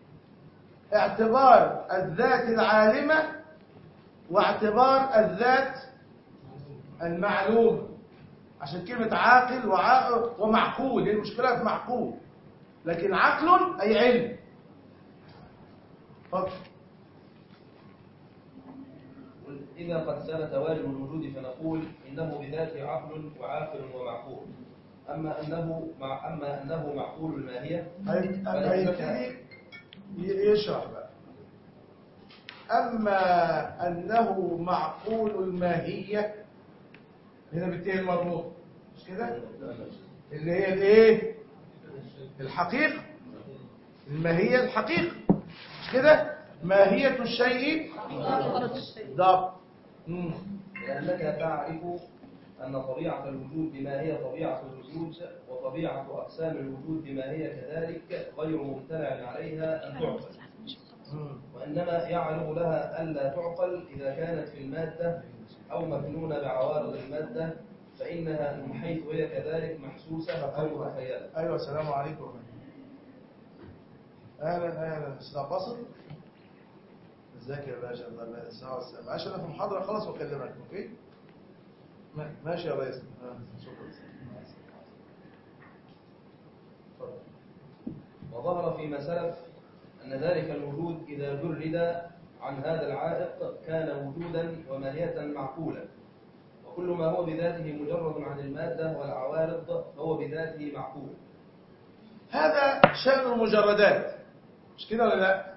اعتبار الذات العالمة واعتبار الذات المعلومة عشان كلمة عاقل وعاقل ومعقول هي المشكلة في معقول لكن عقل أي علم اتفضل قل إذا قد ثبت واجب الوجود فنقول إنه بذاته عقل وعاقل ومعقول أما أنه مع أما أنه معقول الماهية هيبتدي يشرح بقى أما أنه معقول الماهية هنا بالتالي المربوط مش كده اللي هي الايه الحقيقة الماهية الحقيقة مش كده ماهية الشيء ضبط مم. لأنك تعرف أن طبيعة الوجود بما هي طبيعة الوجود وطبيعة أقسام الوجود بما هي كذلك غير ممتنع عليها أن تعقل وإنما يعلو لها ألا تعقل إذا كانت في المادة أو مكنونة بعوارض المادة فإنها من حيث هي كذلك محسوسة أو متخيلة ايوه السلام عليكم اهلا اهلا استاذ فاصل ازيك يا باشا الله يبارك الساعه والسلام عشان انا في محاضره خلاص واكلمك اوكي ما- ماشي يا ريس آه، شكرا وظهر فيما سلف أن ذلك الوجود إذا جرد عن هذا العائق كان وجودا وماهية معقولة وكل ما هو بذاته مجرد عن المادة والعوارض فهو بذاته معقول هذا شأن المجردات مش كده ولا لا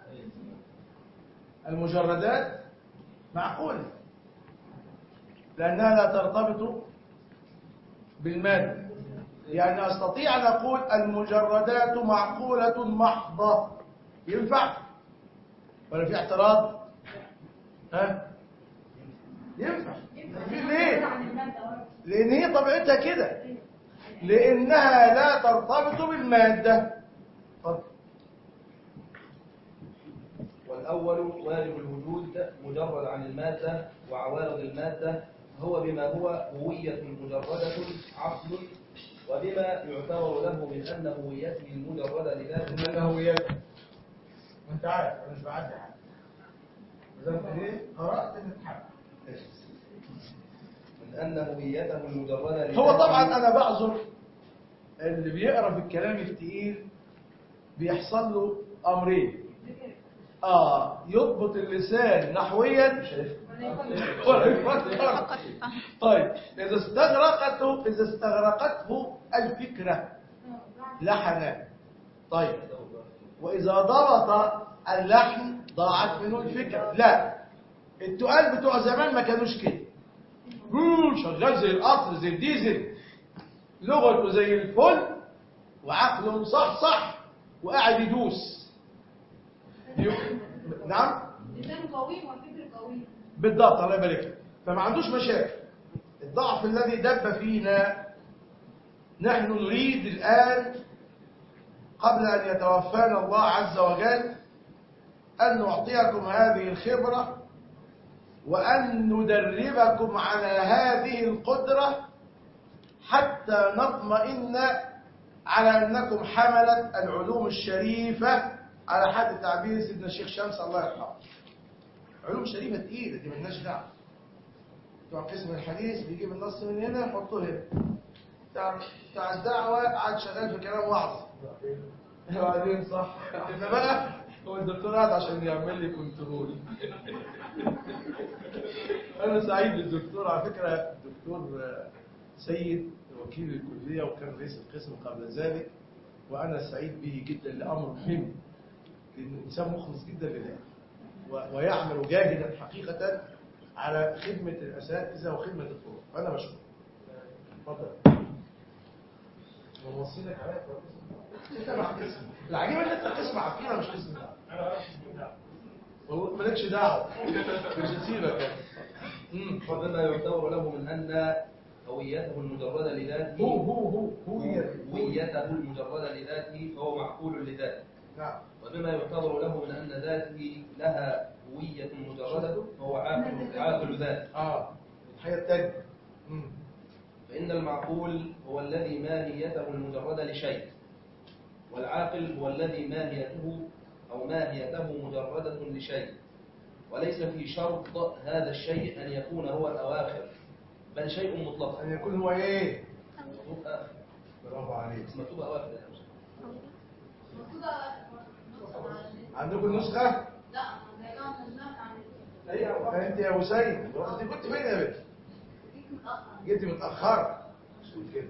المجردات معقولة لأنها لا ترتبط بالمادة يعني أستطيع أن أقول المجردات معقولة محضة ينفع ولا في اعتراض ها ينفع ليه لأن هي طبيعتها كده لأنها لا ترتبط بالمادة اتفضل. والأول واجب الوجود مجرد عن المادة وعوارض المادة هو بما هو هوية مجردة عقل وبما يعتبر له من أن هويته المجردة لذاته من هويته انت عارف انا مش بعدي حاجه اذا انت ايه قرات الامتحان من أن هويته المجردة لذاته هو طبعا انا بعذر اللي بيقرا في الكلام التقيل بيحصل له امرين اه يضبط اللسان نحويا ولا يفكر طيب اذا استغرقته اذا استغرقته الفكره لحن طيب واذا ضبط اللحن ضاعت منه الفكره لا التقال بتوع زمان ما كانوش كده مم، شغال زي القطر زي الديزل لغته زي الفل وعقله صح صح وقاعد يدوس يو- نعم لسانه قوي والفكر قوي بالضبط الله يبارك لك فما عندوش مشاكل الضعف الذي دب فينا نحن نريد الآن قبل أن يتوفانا الله عز وجل أن نعطيكم هذه الخبرة وأن ندربكم على هذه القدرة حتى نطمئن على أنكم حملة العلوم الشريفة على حد تعبير سيدنا الشيخ شمس الله يرحمه علوم شريفة تقيلة دي ملناش دعوة بتوع قسم الحديث بيجيب النص من هنا يحطه هنا بتاع بتاع الدعوة قاعد شغال في كلام وعظ وبعدين صح احنا بقى هو الدكتور قاعد عشان يعمل لي كنترول انا سعيد بالدكتور على فكرة الدكتور سيد وكيل الكلية وكان رئيس القسم قبل ذلك وأنا سعيد به جدا لأمر مهم لأنه إنسان مخلص جدا لله و- ويعمل جاهدا حقيقة على خدمة الأساتذة وخدمة الطلاب فأنا بشكره اتفضل ووصيلك عليك انت مع قسم العجيب ان انت قسم عقيده مش قسم والله مالكش دعوه مش هسيبك امم وبما يعتبر له من أن هويته المجردة لذاته هو هو هو هويته. هويته المجردة لذاته فهو معقول لذاته نعم وبما يعتبر له من أن ذاته لها هوية مجردة فهو عاقل عاقل ذات اه الحياه التانيه امم فإن المعقول هو الذي ماهيته المجردة لشيء والعاقل هو الذي ماهيته أو ماهيته مجردة لشيء وليس في شرط هذا الشيء أن يكون هو الأواخر بل شيء مطلق ان يكون هو ايه مكتوب آخر برافو عليك بس مكتوب أواخر يا شيخ. عندكم نسخه لا زي ما احنا سمعنا عن ايوه انت يا وسيم انت كنت فين يا بنت جيت متاخر مش تقول كده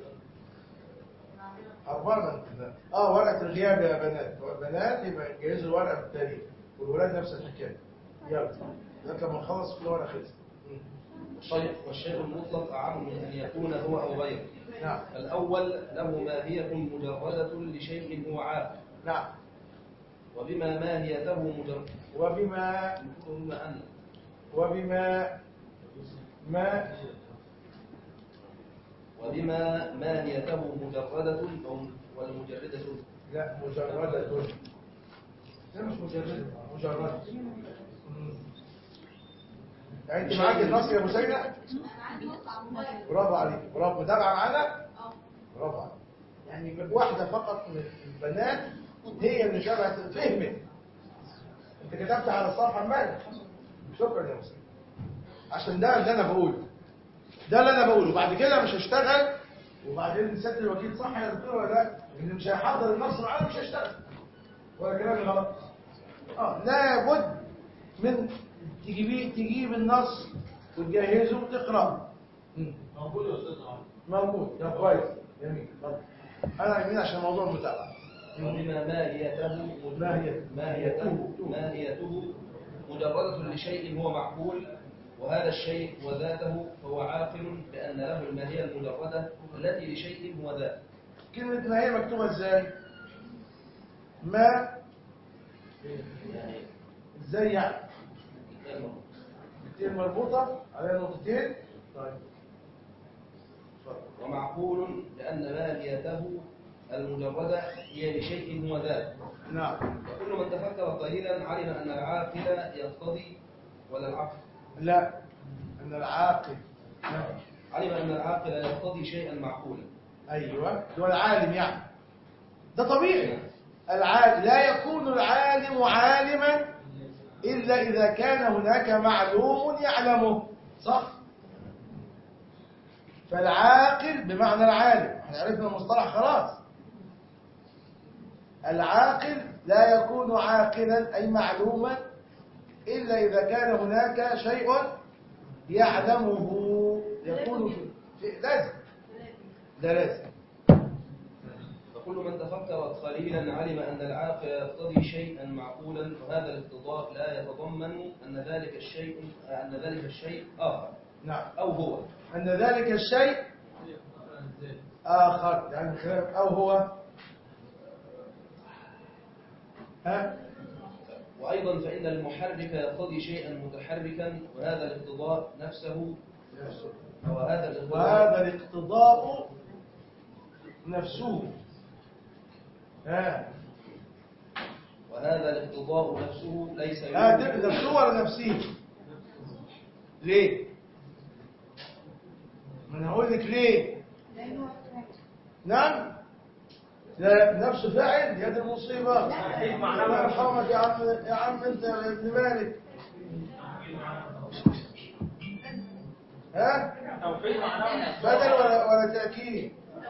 أربعة انت اه ورقة الغياب يا بنات بنات يبقى جهزوا الورقة بالتاريخ والولاد نفس الحكاية يلا لغاية لما نخلص كل ورقة خلصت والشيء والشيء المطلق أعم من أن يكون هو أو غيره نعم الأول له ماهية مجردة لشيء هو عاقل نعم وبما ماهيته مجردة وبما بما أن وبما ما وبما ماهيته مجردة أو والمجردة لا مجردة ده مش مجرد مجرد يعني انت معاك النص يا ابو سيدة برافو عليك برافو متابعه معانا برافو عليك يعني واحده فقط من البنات هي اللي شبهت فهمت انت كتبت على الصفحه امبارح شكرا يا ابو سيدة عشان ده اللي انا بقوله ده اللي انا بقوله بعد كده مش هشتغل وبعدين سياده الوكيل صح يا دكتور ولا لا اللي مش هيحضر النص معانا مش هيشتغل ولا كلامي غلط اه لابد من تجيبيه تجيب النص وتجهزه وتقراه مم. موجود يا استاذ عمرو موجود ده كويس جميل اتفضل انا يمين عشان موضوع المتابعه وبما ماهيته ماهيته. ماهيته ماهيته مجردة لشيء هو معقول وهذا الشيء وذاته فهو عاقل لأن له الماهية المجردة التي لشيء هو ذات كلمه ما هي مكتوبه ازاي ما يعني ازاي يعني نقطتين مربوطه عليها نقطتين طيب اتفضل. ومعقول لأن ماهيته المجردة هي لشيء هو ذات نعم وكل من تفكر قليلا علم أن العاقل يقتضي ولا العقل لا ان العاقل نعم. علم أن العاقل يقتضي شيئا معقولا ايوه هو العالم يعني ده طبيعي العالم لا يكون العالم عالما الا اذا كان هناك معلوم يعلمه صح فالعاقل بمعنى العالم احنا عرفنا المصطلح خلاص العاقل لا يكون عاقلا اي معلوما الا اذا كان هناك شيء يعلمه يكون في في- لازم ده لازم فكل من تفكر قليلا علم أن العاقل يقتضي شيئا معقولا وهذا الاقتضاء لا يتضمن أن ذلك الشيء أن ذلك الشيء آخر نعم أو هو أن ذلك الشيء آخر يعني خلاف أو هو ها وأيضا فإن المحرك يقتضي شيئا متحركا وهذا الاقتضاء نفسه وهذا الاقتضاء وهذا الاقتضاء نفسه ها وهذا الاقتضاء نفسه ليس ها يوجد نفسه ولا نفسي ليه ما انا هقول لك ليه نعم لا نفس فاعل يد المصيبة الله يرحمك يا عم يا عم انت يا ابن مالك ها توفيق معناه بدل ولا ولا تأكيد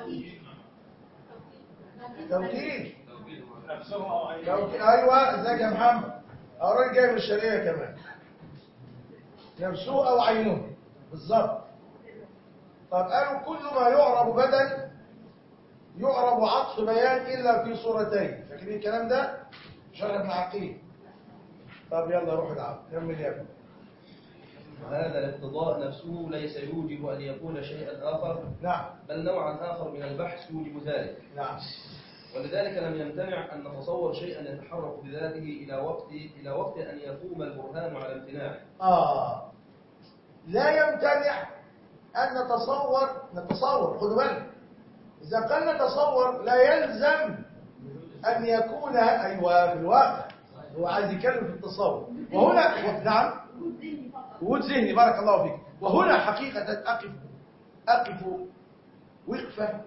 توكيد نفسه او اي توكيد ايوه ازيك يا محمد اه راجل جاي من الشرقية كمان نفسه او عينه بالظبط طب قالوا كل ما يعرب بدل يعرب عطف بيان الا في صورتين فاكرين الكلام ده شرح ابن عقيل طب يلا روح العب كمل يا ابني وهذا الاقتضاء نفسه ليس يوجب أن يكون شيئا آخر نعم بل نوعا آخر من البحث يوجب ذلك نعم ولذلك لم يمتنع أن نتصور شيئا يتحرك بذاته إلى وقت إلى وقت أن يقوم البرهان على امتناعه آه لا يمتنع أن نتصور نتصور خدوا بالك إذا قال نتصور لا يلزم أن يكون أيوة في الواقع هو عايز يتكلم في التصور وهنا نعم وجود ذهني بارك الله فيك وهنا حقيقة أقف أقف وقفة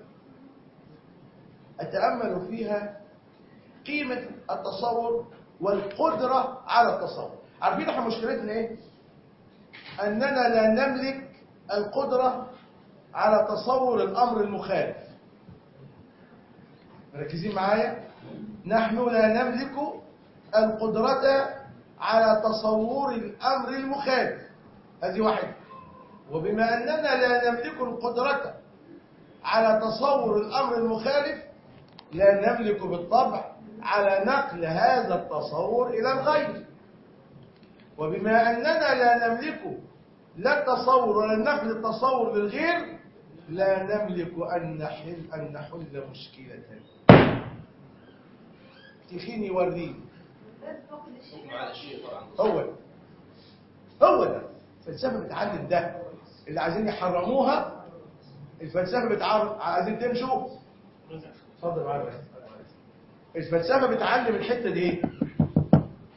أتأمل فيها قيمة التصور والقدرة على التصور عارفين احنا مشكلتنا ايه أننا لا نملك القدرة على تصور الأمر المخالف مركزين معايا نحن لا نملك القدرة على تصور الأمر المخالف هذه واحدة وبما أننا لا نملك القدرة على تصور الأمر المخالف لا نملك بالطبع على نقل هذا التصور إلى الغير وبما أننا لا نملك لا التصور ولا نقل التصور للغير لا نملك أن نحل, أن نحل مشكلة تخيني وريني حكم على الشيء طبعا هو ده هو ده الفلسفة بتعلم ده اللي عايزين يحرموها الفلسفة بتعرف عايزين تمشوا اتفضل معايا بس الفلسفة بتعلم الحتة دي ايه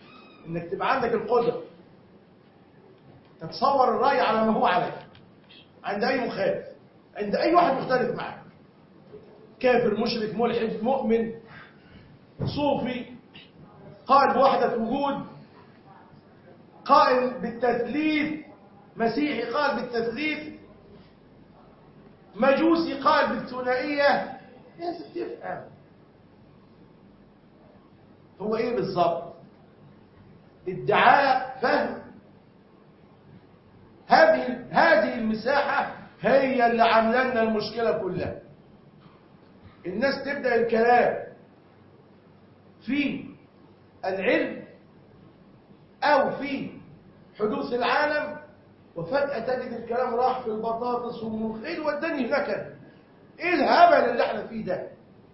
انك تبقى عندك القدره تتصور الراي على ما هو عليه عند اي مخالف عند اي واحد مختلف معك كافر مشرك ملحد مؤمن صوفي قائل بوحدة وجود قائل بالتثليث مسيحي قائل بالتثليث مجوسي قائل بالثنائية لازم تفهم هو ايه بالظبط ادعاء فهم هذه هذه المساحة هي اللي عامله لنا المشكلة كلها الناس تبدأ الكلام في العلم أو في حدوث العالم وفجأة تجد الكلام راح في البطاطس والملوخية إيه اللي وداني هناك أنا؟ ايه الهبل اللي احنا فيه ده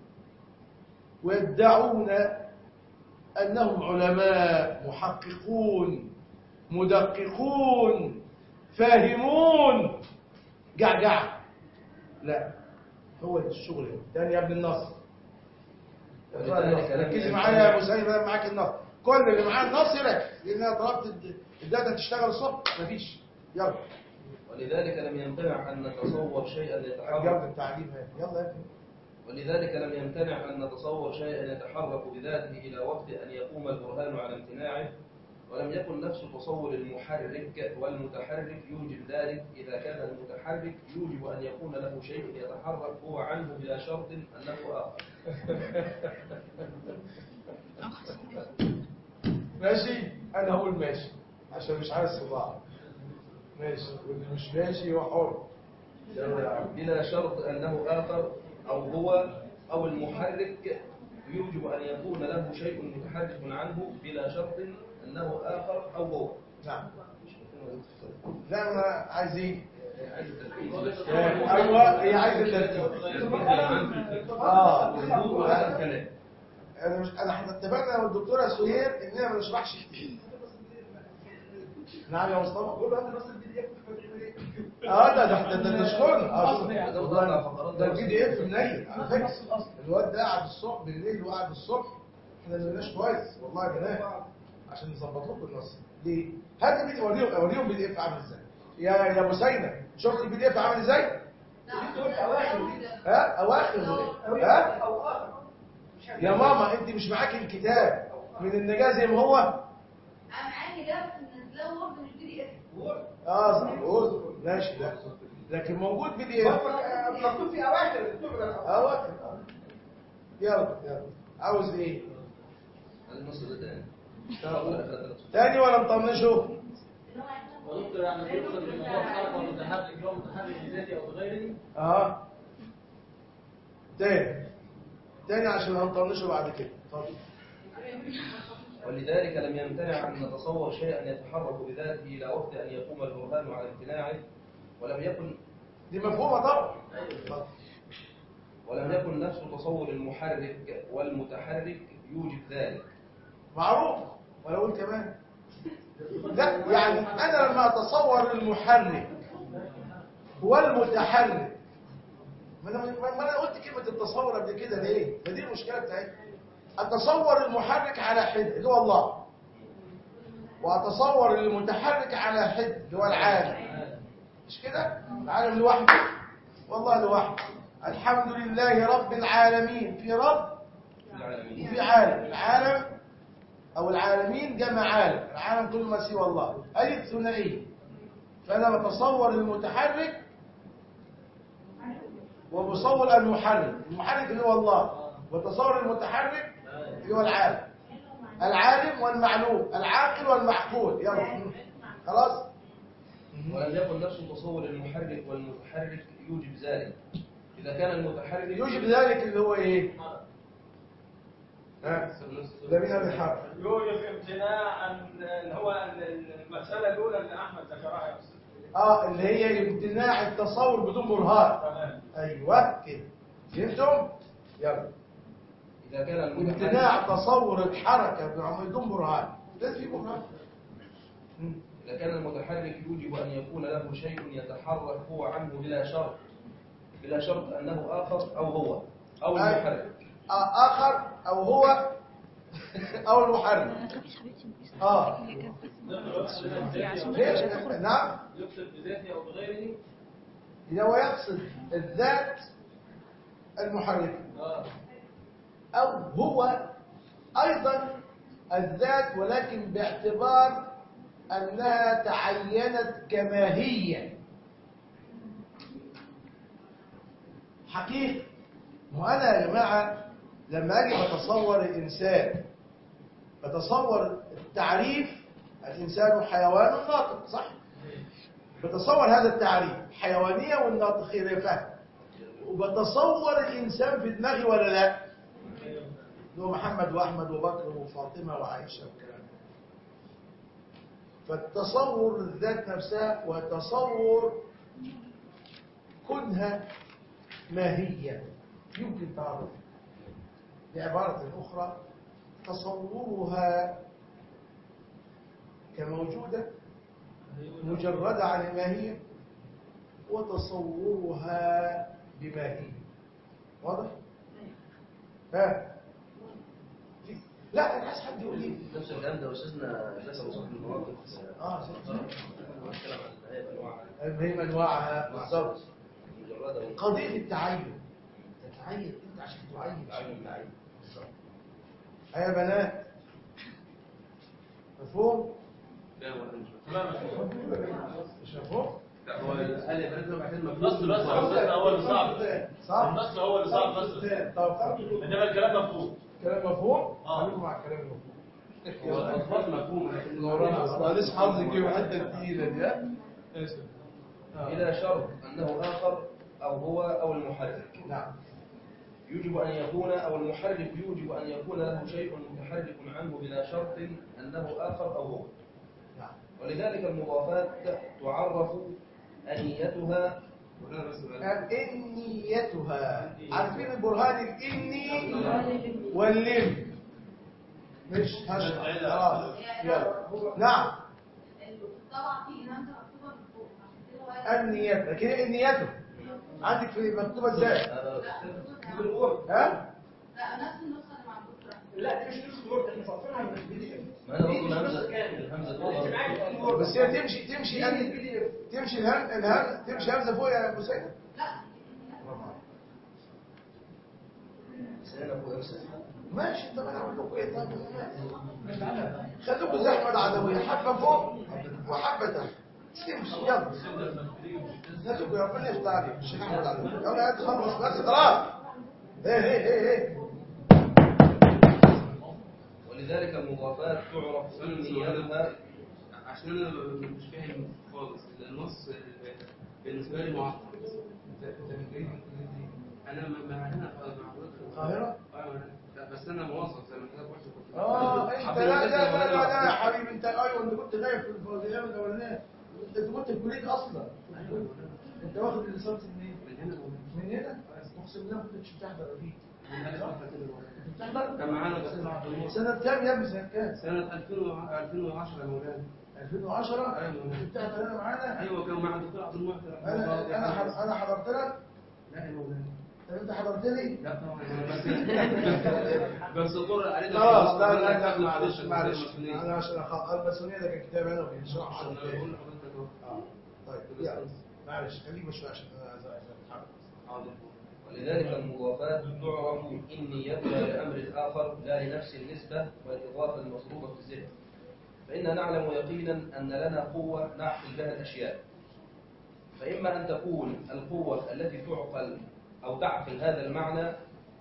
ويدعون انهم علماء محققون مدققون فاهمون جعجع لا هو ده الشغل ده تاني يا ابن النصر ولذلك لم ركزي ينبغي- معايا يا ابو سعيد انا معاك النصر كل اللي معاه النص يركز لان انا ضربت الد- الداتا تشتغل الصبح مفيش يلا ولذلك لم يمتنع أن نتصور شيئا جودة يتحرك التعليم هذه يلا يا ابني ولذلك لم يمتنع أن نتصور شيئا يتحرك بذاته إلى وقت أن يقوم البرهان على امتناعه ولم يكن نفس تصور المحرك والمتحرك يوجب ذلك إذا كان المتحرك يوجب أن يكون له شيء يتحرك هو عنه بلا شرط أنه آخر ماشي انا هقول ماشي عشان مش عايز صداع ماشي واللي مش ماشي هو حر يلا يا عم بلا شرط أنه آخر أو هو أو المحرك يوجب أن يكون له شيء متحرك عنه بلا شرط أنه آخر أو هو نعم لا ما عايزين عايز التركيز ايوه هي عايزه ترتيب اه الهدوء وهذا الكلام انا مش انا احنا اتفقنا انا والدكتوره سهير اننا ما نشرحش كتير نعم يا مصطفى قول له بس البي دي اف اه ده ده ده ده تشكرنا اه والله ده البي دي اف منيل على فكره الواد ده قعد الصبح بالليل وقعد الصبح احنا ما نزلناش كويس والله يا جماعه عشان نظبط لكم النص ليه؟ هات البي دي اوريهم اوريهم البي دي اف عامل ازاي يا يا ابو سينا شفت البي دي اف عامل ازاي؟ ها اواخر ها يا ماما انت مش معاك الكتاب من النجاة زي ما هو انا معاكي ده بس منزلاه وورد مش بي دي اف اه صح قول ماشي لا لكن موجود بي دي اف مكتوب في اواخر اواخر آه. يلا يلا عاوز ايه النص ده تاني تاني ولا نطنشه ودكتور يعني يقصد بموضوع الحركه والمتحرك اللي هو متحرك بذاتي او بغيره اه تاني تاني عشان هنطنشه بعد كده اتفضل ولذلك لم يمتنع أن نتصور شيئا يتحرك بذاته إلى وقت أن يقوم البرهان على امتناعه ولم يكن دي مفهومه طبعا ولم يكن نفس تصور المحرك والمتحرك يوجب ذلك معروف ولا اقول كمان لا يعني انا لما اتصور المحرك والمتحرك ما انا ما انا قلت كلمه التصور قبل كده ليه ما دي المشكله بتاعتي اتصور المحرك على حد اللي هو الله واتصور المتحرك على حد اللي هو العالم مش كده العالم لوحده والله لوحده الحمد لله رب العالمين في رب العالمين وفي عالم العالم او العالمين جمع عالم العالم كل ما سوى الله اي الثنائيه فانا بتصور المتحرك وبصور المحرك المحرك اللي هو الله وتصور المتحرك اللي هو العالم العالم والمعلوم العاقل والمعقول يلا خلاص ولم يكن نفس تصور المحرك والمتحرك يوجب ذلك إذا كان المتحرك يوجب ذلك اللي هو ايه ها ده مين اللي حرف يوجب امتناع أن- اللي هو المسألة الأولى اللي أحمد ذكرها يا أستاذ اه اللي هي امتناع التصور بدون برهان تمام ايوه كده فهمتم يلا إذا كان المتحرك امتناع تصور الحركه بدون برهان لازم في برهان مم. إذا كان المتحرك يوجب أن يكون له شيء يتحرك هو عنه بلا شرط بلا شرط أنه آخر أو هو أو أي. المحرك آه، اخر او هو او المحرك اه يقصد هي- نعم يقصد بذاته او بغيره إذا هو يقصد الذات المحركة اه أو هو أيضا الذات ولكن باعتبار أنها تعينت كماهية حقيقة وأنا يا جماعة لما أجي بتصور الإنسان بتصور التعريف الإنسان حيوان ناطق صح؟ بتصور هذا التعريف حيوانية والناطقية ده فهم وبتصور الإنسان في دماغي ولا لا؟ اللي هو محمد وأحمد وبكر وفاطمة وعائشة والكلام ده. فالتصور الذات نفسها وتصور كونها ماهية يمكن تعرف بعبارة أخرى تصورها كموجودة مجردة عن الماهية وتصورها بماهية واضح؟ ها؟ لا انا عايز حد يقول لي نفس الكلام ده استاذنا لسه وصف المواقف اه الكلام عن الهيئه انواع المهم انواعها بالظبط مجرده قضيه التعين تتعين انت عشان تعين عشان تعين بالظبط يا بنات مفهوم لا ولا مش مش مفهوم هو قال يا بنات بعدين النص بس هو اللي صعب صح النص هو اللي صعب بس طب انما الكلام مفهوم كلام مفهوم آه. خليكم مع الكلام المفهوم هو الاصوات مفهومه لكن معلش حظي كده حتى التقيله دي ها؟ الى شرط انه اخر او هو او المحرك نعم يجب أن يكون أو المحرك يوجب أن يكون له شيء متحرك عنه بلا شرط أنه آخر أو هو نعم ولذلك المضافات تعرف أنيتها الإنيتها عارفين البرهان الإني واللم مش هشرح خلاص يلا نعم طبعا في همزه مكتوبه من فوق عشان كده هو النية لكن إيه النيته عندك في مكتوبة ازاي ها لا نفس النسخه اللي مع الدكتور لا دي مش نسخة وورد احنا صرفناها من البي دي اف ما أنا بقول همزة الهمزة بس هي تمشي تمشي تمشي الهم الهم تمشي همزة فوق يا ابو سيد سنة فوق أمسك ماشي طب انا اقول لكم ايه طب خليكم زي احمد عدوية حبة فوق وحبة تحت تمشي يلا خليكم يا ربنا يفتح عليك الشيخ احمد عدوية يلا هات خلص بس خلاص ايه ايه ايه ايه ولذلك المضافات تعرف أنيتها عشان انا مش فاهم خالص النص بالنسبه لي معقد انا ما ما انا مع حضرتك القاهرة؟ اه لا، بس انا موظف زي ما حضرتك قلت كنت اه انت حاطين لا الناس لا لا لا, لا يا اللي حبيبي انت ايوه انت كنت غايب في الفوزيان الاولانيه انت كنت في الكليه اصلا انت واخد الليسانس منين؟ من هنا من هنا؟ اقسم بالله ما كنتش بتحضر دي بتحضر؟ كان معانا الاستاذ عبد الله سنة كام يا ابني سنة كام؟ سنة 2000 و- 2010 يا مولانا 2010 ايوه كنت بتحضر هنا معانا؟ ايوه كان مع الدكتور عبد المحسن انا انا حض- انا حضرت لك؟ لا يا مولانا طب انت حضرت لي؟ لا طبعا بس بس الدور علينا خلاص لا لا لا قبل معلش الحدث معلش المسؤولية. انا عشان أخ- الماسونيه ده كان كتاب انا بيشرح عشان على أقول التاني. لحضرتك أهو. اه طيب يلا معلش خليك شويه عشان انا عايز عايز اتحرك حاضر ولذلك المضافات تعرف إنيتها لأمر الآخر لا لنفس النسبة والإضافة المطلوبة في الذهن فإننا نعلم يقينا أن لنا قوة نعقل بها الأشياء فإما أن تكون القوة التي تعقل أو تعقل هذا المعنى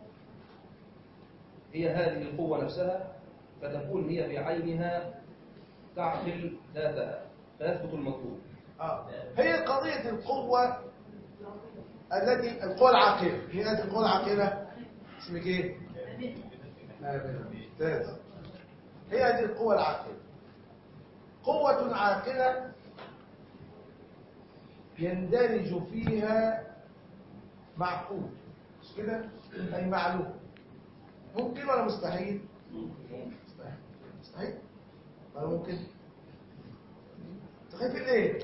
هي هذه القوة نفسها فتكون هي بعينها تعقل ذاتها فيثبت المطلوب اه هي قضيه القوه التي القوه العاقله هي هذه القوه العاقله اسمك ايه؟ ممتاز هي هذه القوه العاقله قوه عاقله يندرج فيها معقول مش كده اي معلوم ممكن ولا مستحيل مستحيل مستحيل ولا ممكن خايفين ليه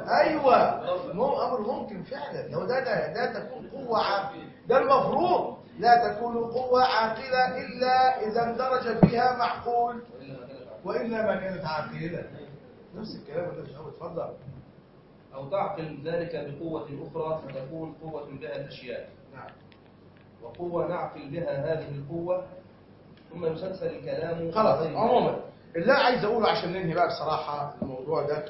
ايوه مو امر ممكن فعلا لو ده ده, ده تكون قوه عاقله ده المفروض لا تكون قوة عاقلة إلا إذا اندرج فيها معقول وإلا ما كانت عاقلة نفس الكلام اللي مش اتفضل أو تعقل ذلك بقوة أخرى فتكون قوة بها الأشياء نعم وقوة نعقل بها هذه القوة ثم يسلسل الكلام خلاص عليه. عموما اللي أنا عايز أقوله عشان ننهي بقى بصراحة الموضوع ده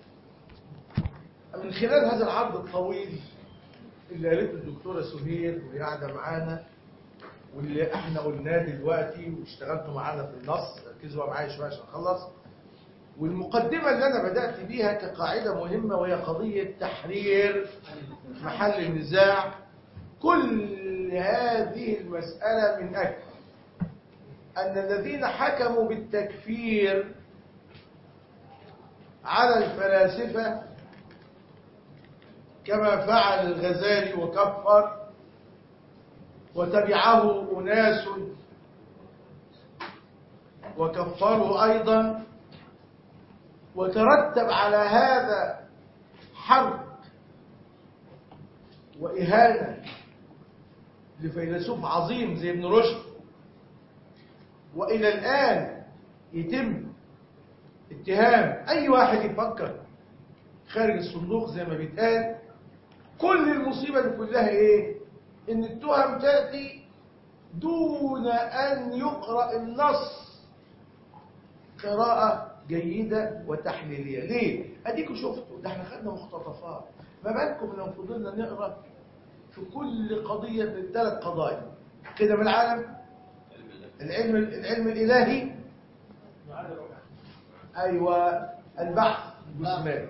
من خلال هذا العرض الطويل اللي قالته الدكتورة سهير واللي قاعدة معانا واللي احنا قلناه دلوقتي واشتغلتوا معانا في النص ركزوا بقى معايا شويه عشان اخلص والمقدمة اللي أنا بدأت بيها كقاعدة مهمة وهي قضية تحرير محل النزاع كل هذه المسألة من أجل أن الذين حكموا بالتكفير على الفلاسفة كما فعل الغزالي وكفر وتبعه أناس وكفروا أيضا وترتب على هذا حرب وإهانة لفيلسوف عظيم زي ابن رشد وإلى الآن يتم اتهام أي واحد يفكر خارج الصندوق زي ما بيتقال كل المصيبة دي كلها إيه؟ إن التهم تأتي دون أن يقرأ النص قراءة جيدة وتحليلية ليه؟ أديكم شفتوا ده احنا خدنا مقتطفات ما بالكم لو فضلنا نقرأ في كل قضية من الثلاث قضايا كده من العالم العلم العلم الإلهي أيوة البحث بالسماء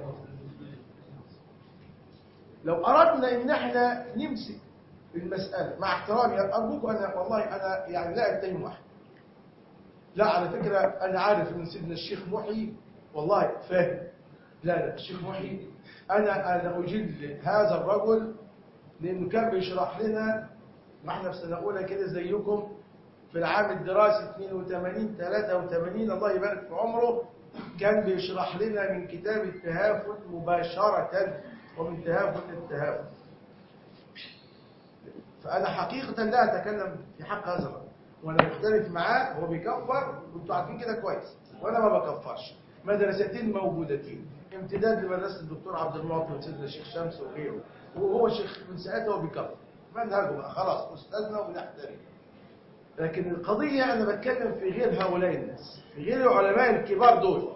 لو أردنا إن احنا نمسك المسألة مع احترامي أرجوكم أنا والله أنا يعني لا أتهم واحد لا على فكرة أنا عارف إن سيدنا الشيخ محي والله فاهم لا لا الشيخ محي أنا أنا أجل هذا الرجل لأنه كان بيشرح لنا ما احنا في سنة أولى كده زيكم في العام الدراسي 82 83 الله يبارك في عمره كان بيشرح لنا من كتاب التهافت مباشرة ومن تهافت التهافت فأنا حقيقة لا أتكلم في حق هذا الرجل وأنا مختلف معاه هو بيكفر وانتوا عارفين كده كويس وأنا ما بكفرش مدرستين موجودتين امتداد لمدرسة الدكتور عبد المعطي وسيدنا الشيخ شمس وغيره وهو شيخ من ساعتها هو بيكفر منهجه بقى خلاص أستاذنا وبنحترم لكن القضية أنا بتكلم في غير هؤلاء الناس في غير العلماء الكبار دول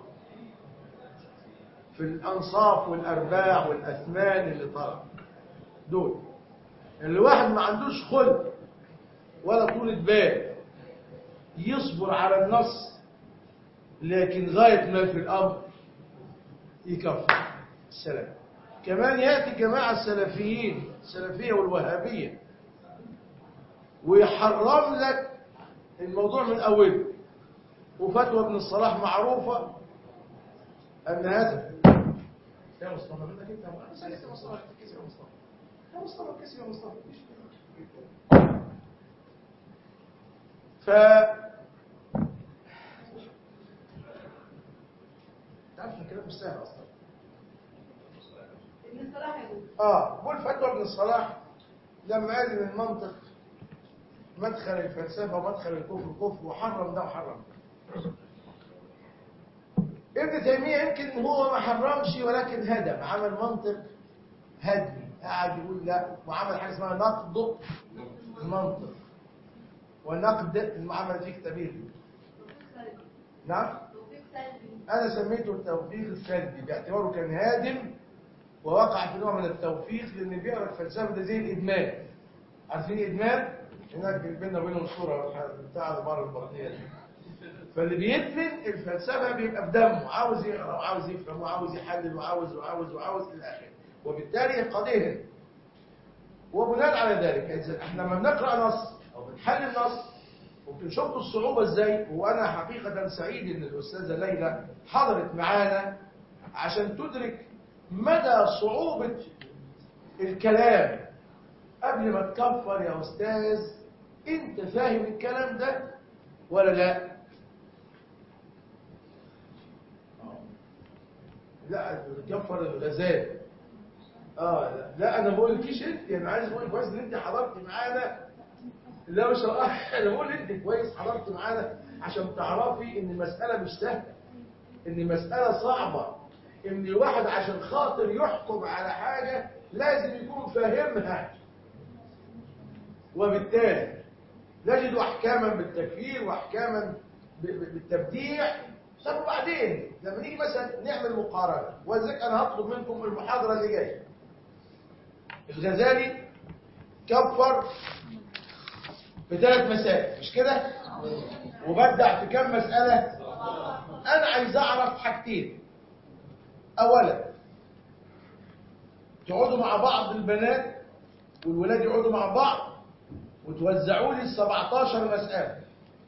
في الأنصاف والأرباع والأثمان اللي طلع دول اللي واحد ما عندوش خلق ولا طولة بال يصبر على النص لكن غاية ما في الأمر يكفر السلام كمان يأتي جماعة السلفيين السلفية والوهابية ويحرم لك الموضوع من أوله وفتوى ابن الصلاح معروفة أن هذا يا مصطفى منك انت انا سالت يا مصطفى كيس يا مصطفى يا مصطفى كيس يا مصطفى ف تعرف الكلام مش سهل اصلا ابن الصلاح يقول اه بقول فتوى ابن الصلاح لما قال من المنطق مدخل الفلسفه ومدخل الكفر كفر وحرم ده وحرم ده ابن تيمية يمكن هو ما حرمش ولكن هدم عمل منطق هدمي قاعد يقول لا وعمل حاجة اسمها نقد المنطق ونقد المعاملة فيه كتابير نعم أنا سميته التوفيق السلبي باعتباره كان هادم ووقع في نوع من التوفيق لأن بيقرأ الفلسفة ده زي الإدمان عارفين الإدمان؟ هناك بيننا وبينهم صورة بتاع البار البطنية دي فاللي بيدمن الفلسفه بيبقى في دمه عاوز يقرا وعاوز يفهم وعاوز يحلل وعاوز وعاوز وعاوز الى اخره وبالتالي قضيه وبناء على ذلك اذا احنا لما بنقرا نص او بنحلل نص وبنشوف الصعوبه ازاي وانا حقيقه سعيد ان الاستاذه ليلى حضرت معانا عشان تدرك مدى صعوبه الكلام قبل ما تكفر يا استاذ انت فاهم الكلام ده ولا لا لا كفر الغزال اه لا, لا انا بقول لكيش انت انا عايز اقول كويس ان انت حضرت معانا لا مش رأي انا بقول انت كويس حضرت معانا عشان تعرفي ان المسألة مش سهلة ان المسألة صعبة ان الواحد عشان خاطر يحكم على حاجة لازم يكون فاهمها وبالتالي نجد احكاما بالتكفير واحكاما ب- ب- بالتبديع طب وبعدين لما نيجي مثلا نعمل مقارنة ولذلك انا هطلب منكم المحاضرة اللي جايه الغزالي كفر في ثلاث مسائل مش كده وبدع في كم مسألة أنا عايز أعرف حاجتين أولا تقعدوا مع بعض البنات والولاد يقعدوا مع بعض وتوزعوا لي ال 17 مسألة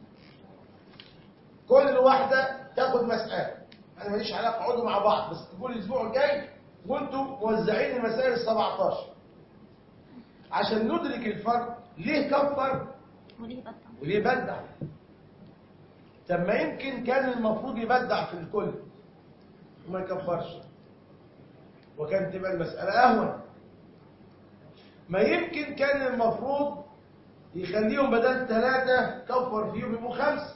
كل واحدة تاخد مسألة أنا ماليش علاقة اقعدوا مع بعض بس تقول الأسبوع الجاي وأنتوا موزعين المسائل ال 17 عشان ندرك الفرق ليه كفر وليه بدع وليه بدع طب ما يمكن كان المفروض يبدع في الكل وما يكفرش وكانت تبقى المسألة أهون ما يمكن كان المفروض يخليهم بدل ثلاثة كفر فيهم يبقوا خمسة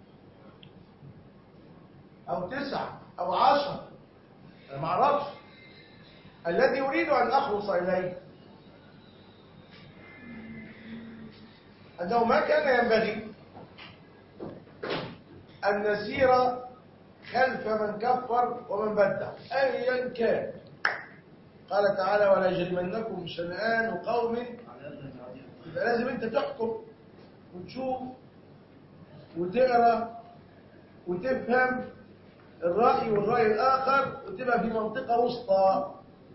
أو تسعة أو عشرة أنا ما أعرفش الذي أريد أن أخلص إليه أنه ما كان ينبغي أن نسير خلف من كفر ومن بدع أيا كان قال تعالى ولا يجرمنكم شنآن قوم يبقى لازم أنت تحكم وتشوف وتقرأ وتفهم الرأي والرأي الآخر وتبقى في منطقة وسطى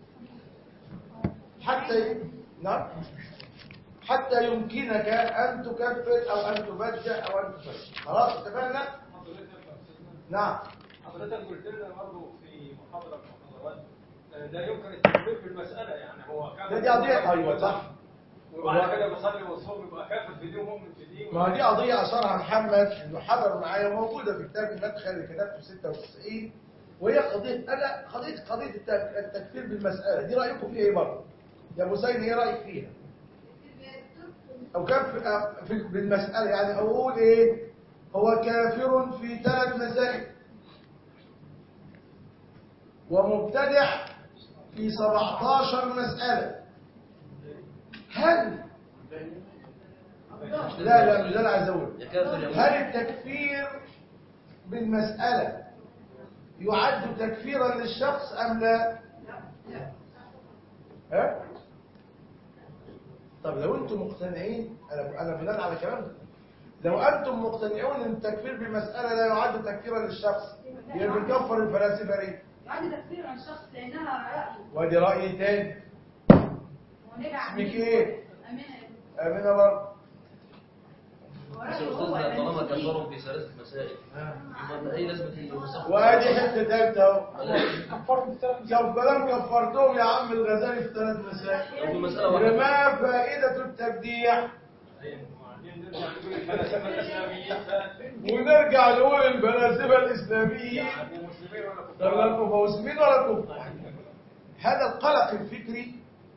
حتى نعم حتى يمكنك أن تكفر أو أن تبدع أو أن تفسر خلاص اتفقنا؟ نعم حضرتك قلت لنا برضه في محاضرة من المحاضرات آه، لا يمكن التكفير في المسألة يعني هو كان ده دي قضية أيوة صح وبعد كده بيصلي ويصوم يبقى كافر في دي ومؤمن في دي ما دي قضية أثرها محمد إنه حضر معايا وموجودة في كتاب المدخل اللي كتبته 96 وهي قضية أنا قضية قضية التك- التكفير بالمسألة دي رأيكم فيها إيه برضه؟ يا أبو زين إيه رأيك فيها؟ أو كف أو في بالمسألة يعني أقول إيه؟ هو كافر في ثلاث مسائل ومبتدع في 17 مسألة هل لا لا مش ده اللي عايز اقوله هل التكفير بالمسألة يعد تكفيرا للشخص أم لا؟ ها؟ طب لو أنتم مقتنعين أنا أنا بناء على كلامكم لو أنتم مقتنعون أن التكفير بالمسألة لا يعد تكفيرا للشخص يبقى بنكفر الفلاسفة ليه؟ يعني تكفير عن شخص لأنها رأي وادي رأي تاني ونرجع اسمك إيه؟ أمانة آمنة برضه بس يا أستاذنا طالما كفروا في ثلاث مسائل يبقى أي لازمة المصحف وادي حته ثالثه اهو كفران كفرتهم يا عم الغزالي في ثلاث مسائل أول مسألة واحدة. ما فائده التبديع الفلاسفة الإسلاميين ونرجع نقول الفلاسفه الاسلاميين طب لا كفر مسلمين ولا كفر هذا القلق الفكري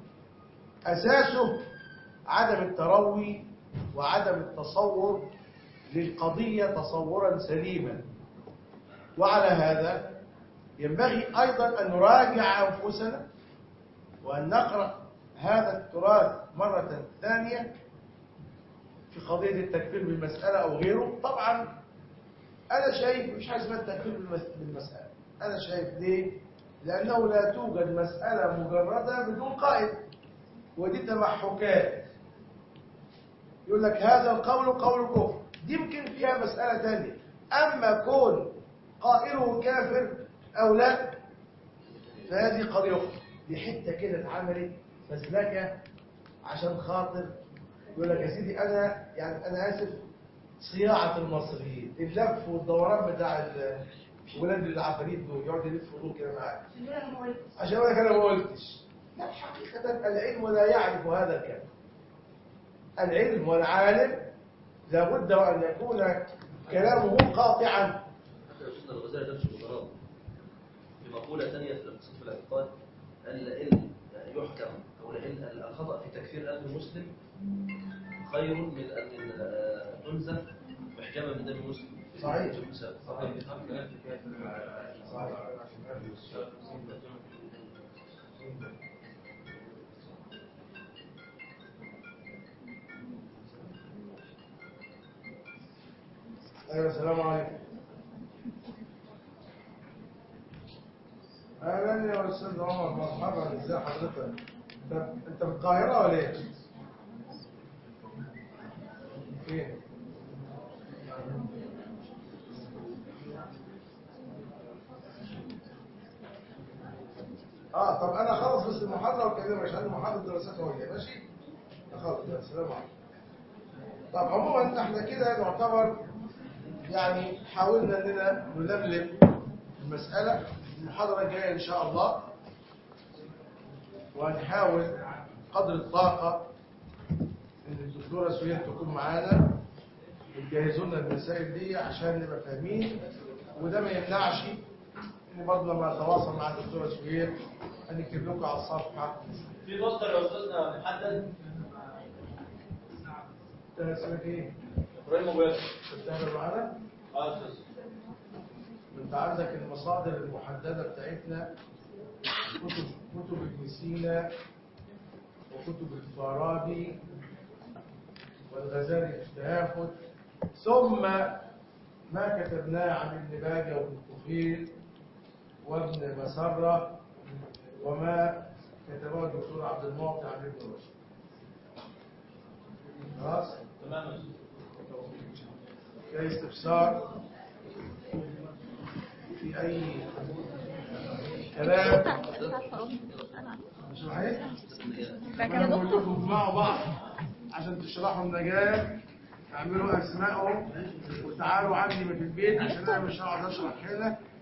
اساسه عدم التروي وعدم التصور للقضيه تصورا سليما وعلى هذا ينبغي أيضا أن نراجع أنفسنا وأن نقرأ هذا التراث مرة ثانية في قضية التكفير بالمسألة أو غيره طبعا أنا شايف مش حاجة اسمها التكفير بالمس- بالمسألة أنا شايف ليه؟ لأنه لا توجد مسألة مجردة بدون قائد ودي تمحكات يقول لك هذا القول قول كفر دي يمكن فيها مسألة ثانية أما كون قائله كافر أو لا فهذه قضية أخرى دي حتة كده اتعملت فسلكة عشان خاطر يقول لك يا سيدي أنا يعني أنا آسف صياعة المصريين اللف والدوران بتاع ال- ولاد العفاريت دول يقعدوا يلفوا دول كده معاك عشان أقول لك أنا ما قلتش لا حقيقة العلم لا يعرف هذا الكلام العلم والعالم لابد وأن يكون كلامه قاطعا حتى أستاذنا الغزالي ده مش مجرد في مقولة ثانية في الاقتصاد في الاعتقاد قال لئن يحكم أو لئن الخطأ في تكفير أهل المسلم خير من أن آه، تنزف محجبة من دم مسلم صحيح. صحيح ايوه السلام عليكم اهلا يا استاذ عمر مرحبا ازي حضرتك انت انت من القاهره ولا ايه فين اه طب انا خلص بس المحاضره واكلمك عشان المحاضره دراسات هويه ماشي خلاص يا سلام عليكم طب عموما احنا كده نعتبر يعني حاولنا اننا نلملم المسألة المحاضرة الجاية ان شاء الله وهنحاول قدر الطاقة ان الدكتورة سوية تكون معانا وتجهزوا لنا المسائل دي عشان نبقى فاهمين وده ما يمنعش ان برضه لما نتواصل مع الدكتورة سوية هنكتب لكم على الصفحة في مصدر يا استاذنا محدد انت اسمك ايه؟ ابراهيم ابو ياسر بتعمل معانا؟ اه يا استاذ انت عندك المصادر المحددة بتاعتنا كتب كتب ابن سينا وكتب الفارابي والغزالي في التهافت ثم ما كتبناه عن ابن باجة وابن طفيل وابن مسرة وما كتبه الدكتور عبد المعطي عن ابن رشد خلاص تمام يا استاذ في أي استفسار في أي كلام مش صحيح؟ أنا بقول لكم اجمعوا بعض عشان تشرحوا النجاة اعملوا أسمائهم وتعالوا عندي في البيت عشان أنا مش هقعد أشرح هنا